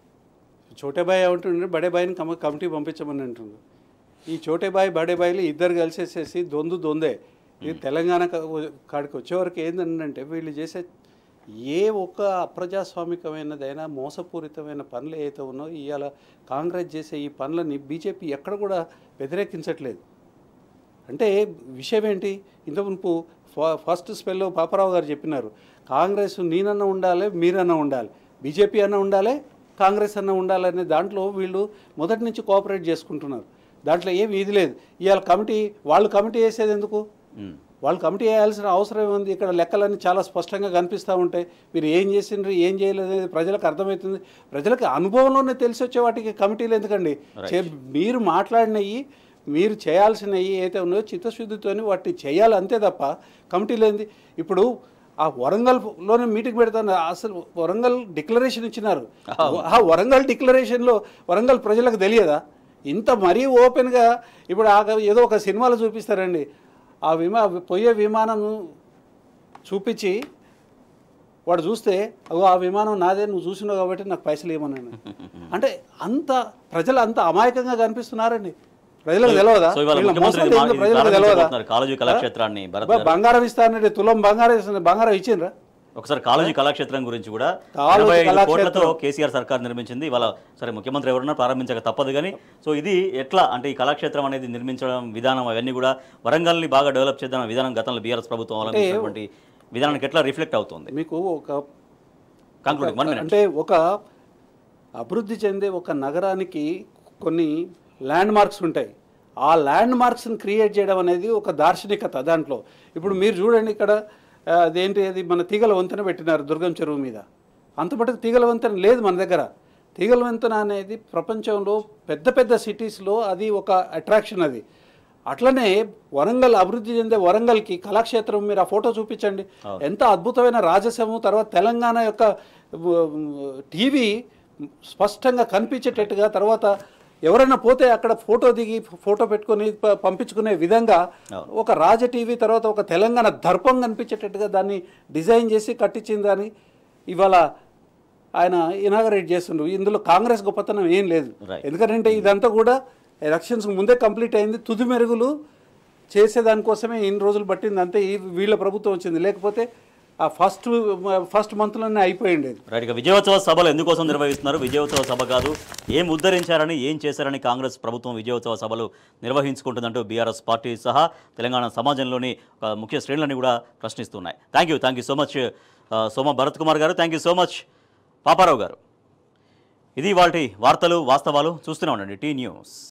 చోటే బాయ్ ఏమంటుండే బడే బాయ్ని కమ కమిటీ పంపించమని అంటుండ్రు ఈ చోటే బాయ్ బడే బాయ్లు ఇద్దరు కలిసేసేసి దొందు దొందే ఇది తెలంగాణ క- కాడికి వచ్చేవరకు ఏంటంటే వీళ్ళు చేసే ఏ ఒక్క అప్రజాస్వామికమైనదైనా మోసపూరితమైన పనులు ఏవైతే ఉన్నాయో ఇవాళ కాంగ్రెస్ చేసే ఈ పనులని బీజేపీ ఎక్కడ కూడా వ్యతిరేకించట్లేదు అంటే విషయం ఏంటి ఇంత మునుపు ఫ- ఫస్ట్ స్పెల్లో పాపారావు గారు చెప్పినారు కాంగ్రెస్ నేనన్నా ఉండాలి మీరన్నా ఉండాలి బీజేపీ అన్న ఉండాలి కాంగ్రెస్ అన్న ఉండాలి అనే దాంట్లో వీళ్ళు మొదటి నుంచి కోఆపరేట్ చేసుకుంటున్నారు దాంట్లో ఏమి ఇది లేదు ఇవాళ కమిటీ వాళ్ళు కమిటీ వేసేది ఎందుకు ఉమ్. వాళ్ళు కమిటీ వేయాల్సిన అవసరం ఉంది ఇక్కడ లెక్కలన్నీ చాలా స్పష్టంగా కనిపిస్తూ ఉంటాయి మీరు ఏం చేసిండ్రు ఏం చేయలేదు అనేది ప్రజలకు అర్థమవుతుంది ప్రజలకు అనుభవంలోనే తెలిసి వచ్చే వాటికి కమిటీలు ఎందుకండి చే- మీరు మాట్లాడినవి మీరు చేయాల్సినవి ఏదైతే ఉన్నాయో చిత్తశుద్ధితోని వాటిని చేయాలి అంతే తప్ప కమిటీలు ఏంది ఇప్పుడు ఆ వరంగల్లోనే మీటింగ్ పెడతాను అసలు వరంగల్ డిక్లరేషన్ ఇచ్చినారు ఆ వరంగల్ డిక్లరేషన్లో వరంగల్ ప్రజలకు తెలియదా ఇంత మరీ ఓపెన్గా ఇప్పుడు ఆ ఏదో ఒక సినిమాలో చూపిస్తారండి ఆ విమా పోయే విమానం చూపించి వాడు చూస్తే అగో ఆ విమానం నాదే నువ్వు చూసినావు కాబట్టి నాకు పైసలు ఇవ్వమన్నాను అంటే అంత ప్రజలు అంత అమాయకంగా కనిపిస్తున్నారండి ప్రజలకు తెలియదా సో ఇవాళ వీళ్ళ ముఖ్యమంత్రి మోసాలు ఇది ఏందో ఇది ప్రజలకు తెలియదా ప్రారంభించబోతున్నారు కాళోజీ కళాక్షేత్రాన్ని భరత్ బా- గారు. బంగారం ఇస్తానంటే తులం బంగారం ఇస్తాను బంగారం ఇచ్చిండ్రా ఒకసారి కాళోజీ కళాక్షేత్రం గురించి కూడా కాళోజీ ఎనభై ఐదు కళాక్షేత్రం. కోట్లతో కేసీఆర్ సర్కార్ నిర్మించింది ఇవాళ సరే ముఖ్యమంత్రి ఎవరన్నా ప్రారంభించక తప్పదు కానీ సో ఇది ఎట్లా అంటే ఈ కళాక్షేత్రం అనేది నిర్మించడం విధానం అవన్నీ కూడా వరంగల్ని బాగా డెవలప్ చేద్దాం విధానం గతంలో బీఆర్ఎస్ ప్రభుత్వం అవలంబించినటువంటి విధానానికి ఎట్లా రిఫ్లెక్ట్ అవుతుంది మీకు ఒక కంక్లూడ్ వన్ మినిట్ అంటే ఒక అభివృద్ధి చెందే ఒక నగరానికి కొన్ని ల్యాండ్ మార్క్స్ ఉంటాయి ఆ ల్యాండ్ మార్క్స్ని క్రియేట్ చేయడం అనేది ఒక దార్శనికత దాంట్లో ఇప్పుడు మీరు చూడండి ఇక్కడ ఆ, అదేంటి అది మన తీగల వంతెన పెట్టినారు దుర్గం చెరువు మీద అంత మటుకు తీగల వంతెన లేదు మన దగ్గర తీగల వంతెన అనేది ప్రపంచంలో పెద్ద పెద్ద సిటీస్లో అది ఒక అట్రాక్షన్ అది అట్లనే వరంగల్ అభివృద్ధి చెందే వరంగల్కి కళాక్షేత్రం మీరు ఆ ఫోటో చూపించండి ఎంత అద్భుతమైన రాజసము తర్వాత తెలంగాణ యొక్క టీవీ స్పష్టంగా కనిపించేటట్టుగా తర్వాత ఎవరైనా పోతే అక్కడ ఫోటో దిగి ఫోటో పెట్టుకొని ప- పంపించుకునే విధంగా ఒక రాజ టీవీ తర్వాత ఒక తెలంగాణ దర్పం కనిపించేటట్టుగా దాన్ని డిజైన్ చేసి కట్టించింది అని ఇవాళ ఆయన ఇనాగరేట్ చేస్తుండ్రు ఇందులో కాంగ్రెస్ గొప్పతనం ఏం లేదు Right. ఎందుకంటే ఇదంతా కూడా ఎలక్షన్స్ ముందే కంప్లీట్ అయింది తుది మెరుగులు చేసేదానికోసమే ఇన్ని రోజులు పట్టింది అంతే ఈ వీళ్ళ ప్రభుత్వం వచ్చింది లేకపోతే ఆ ఫస్ట్ ఫస్ట్ మంత్లోనే అయిపోయిండేది రైట్ ఇక విజయోత్సవ సభలు ఎందుకోసం నిర్వహిస్తున్నారు విజయోత్సవ సభ కాదు ఏం ఉద్ధరించారని ఏం చేశారని కాంగ్రెస్ ప్రభుత్వం విజయోత్సవ సభలు నిర్వహించుకుంటుందంటూ బీఆర్ఎస్ పార్టీ సహా తెలంగాణ సమాజంలోని ఒక ముఖ్య శ్రేణులని కూడా ప్రశ్నిస్తున్నాయి thank you thank you so much Soma Bharath Kumar garu thank you so much Paparao garu ఇది వాటి వార్తలు వాస్తవాలు చూస్తూనే ఉండండి టీ న్యూస్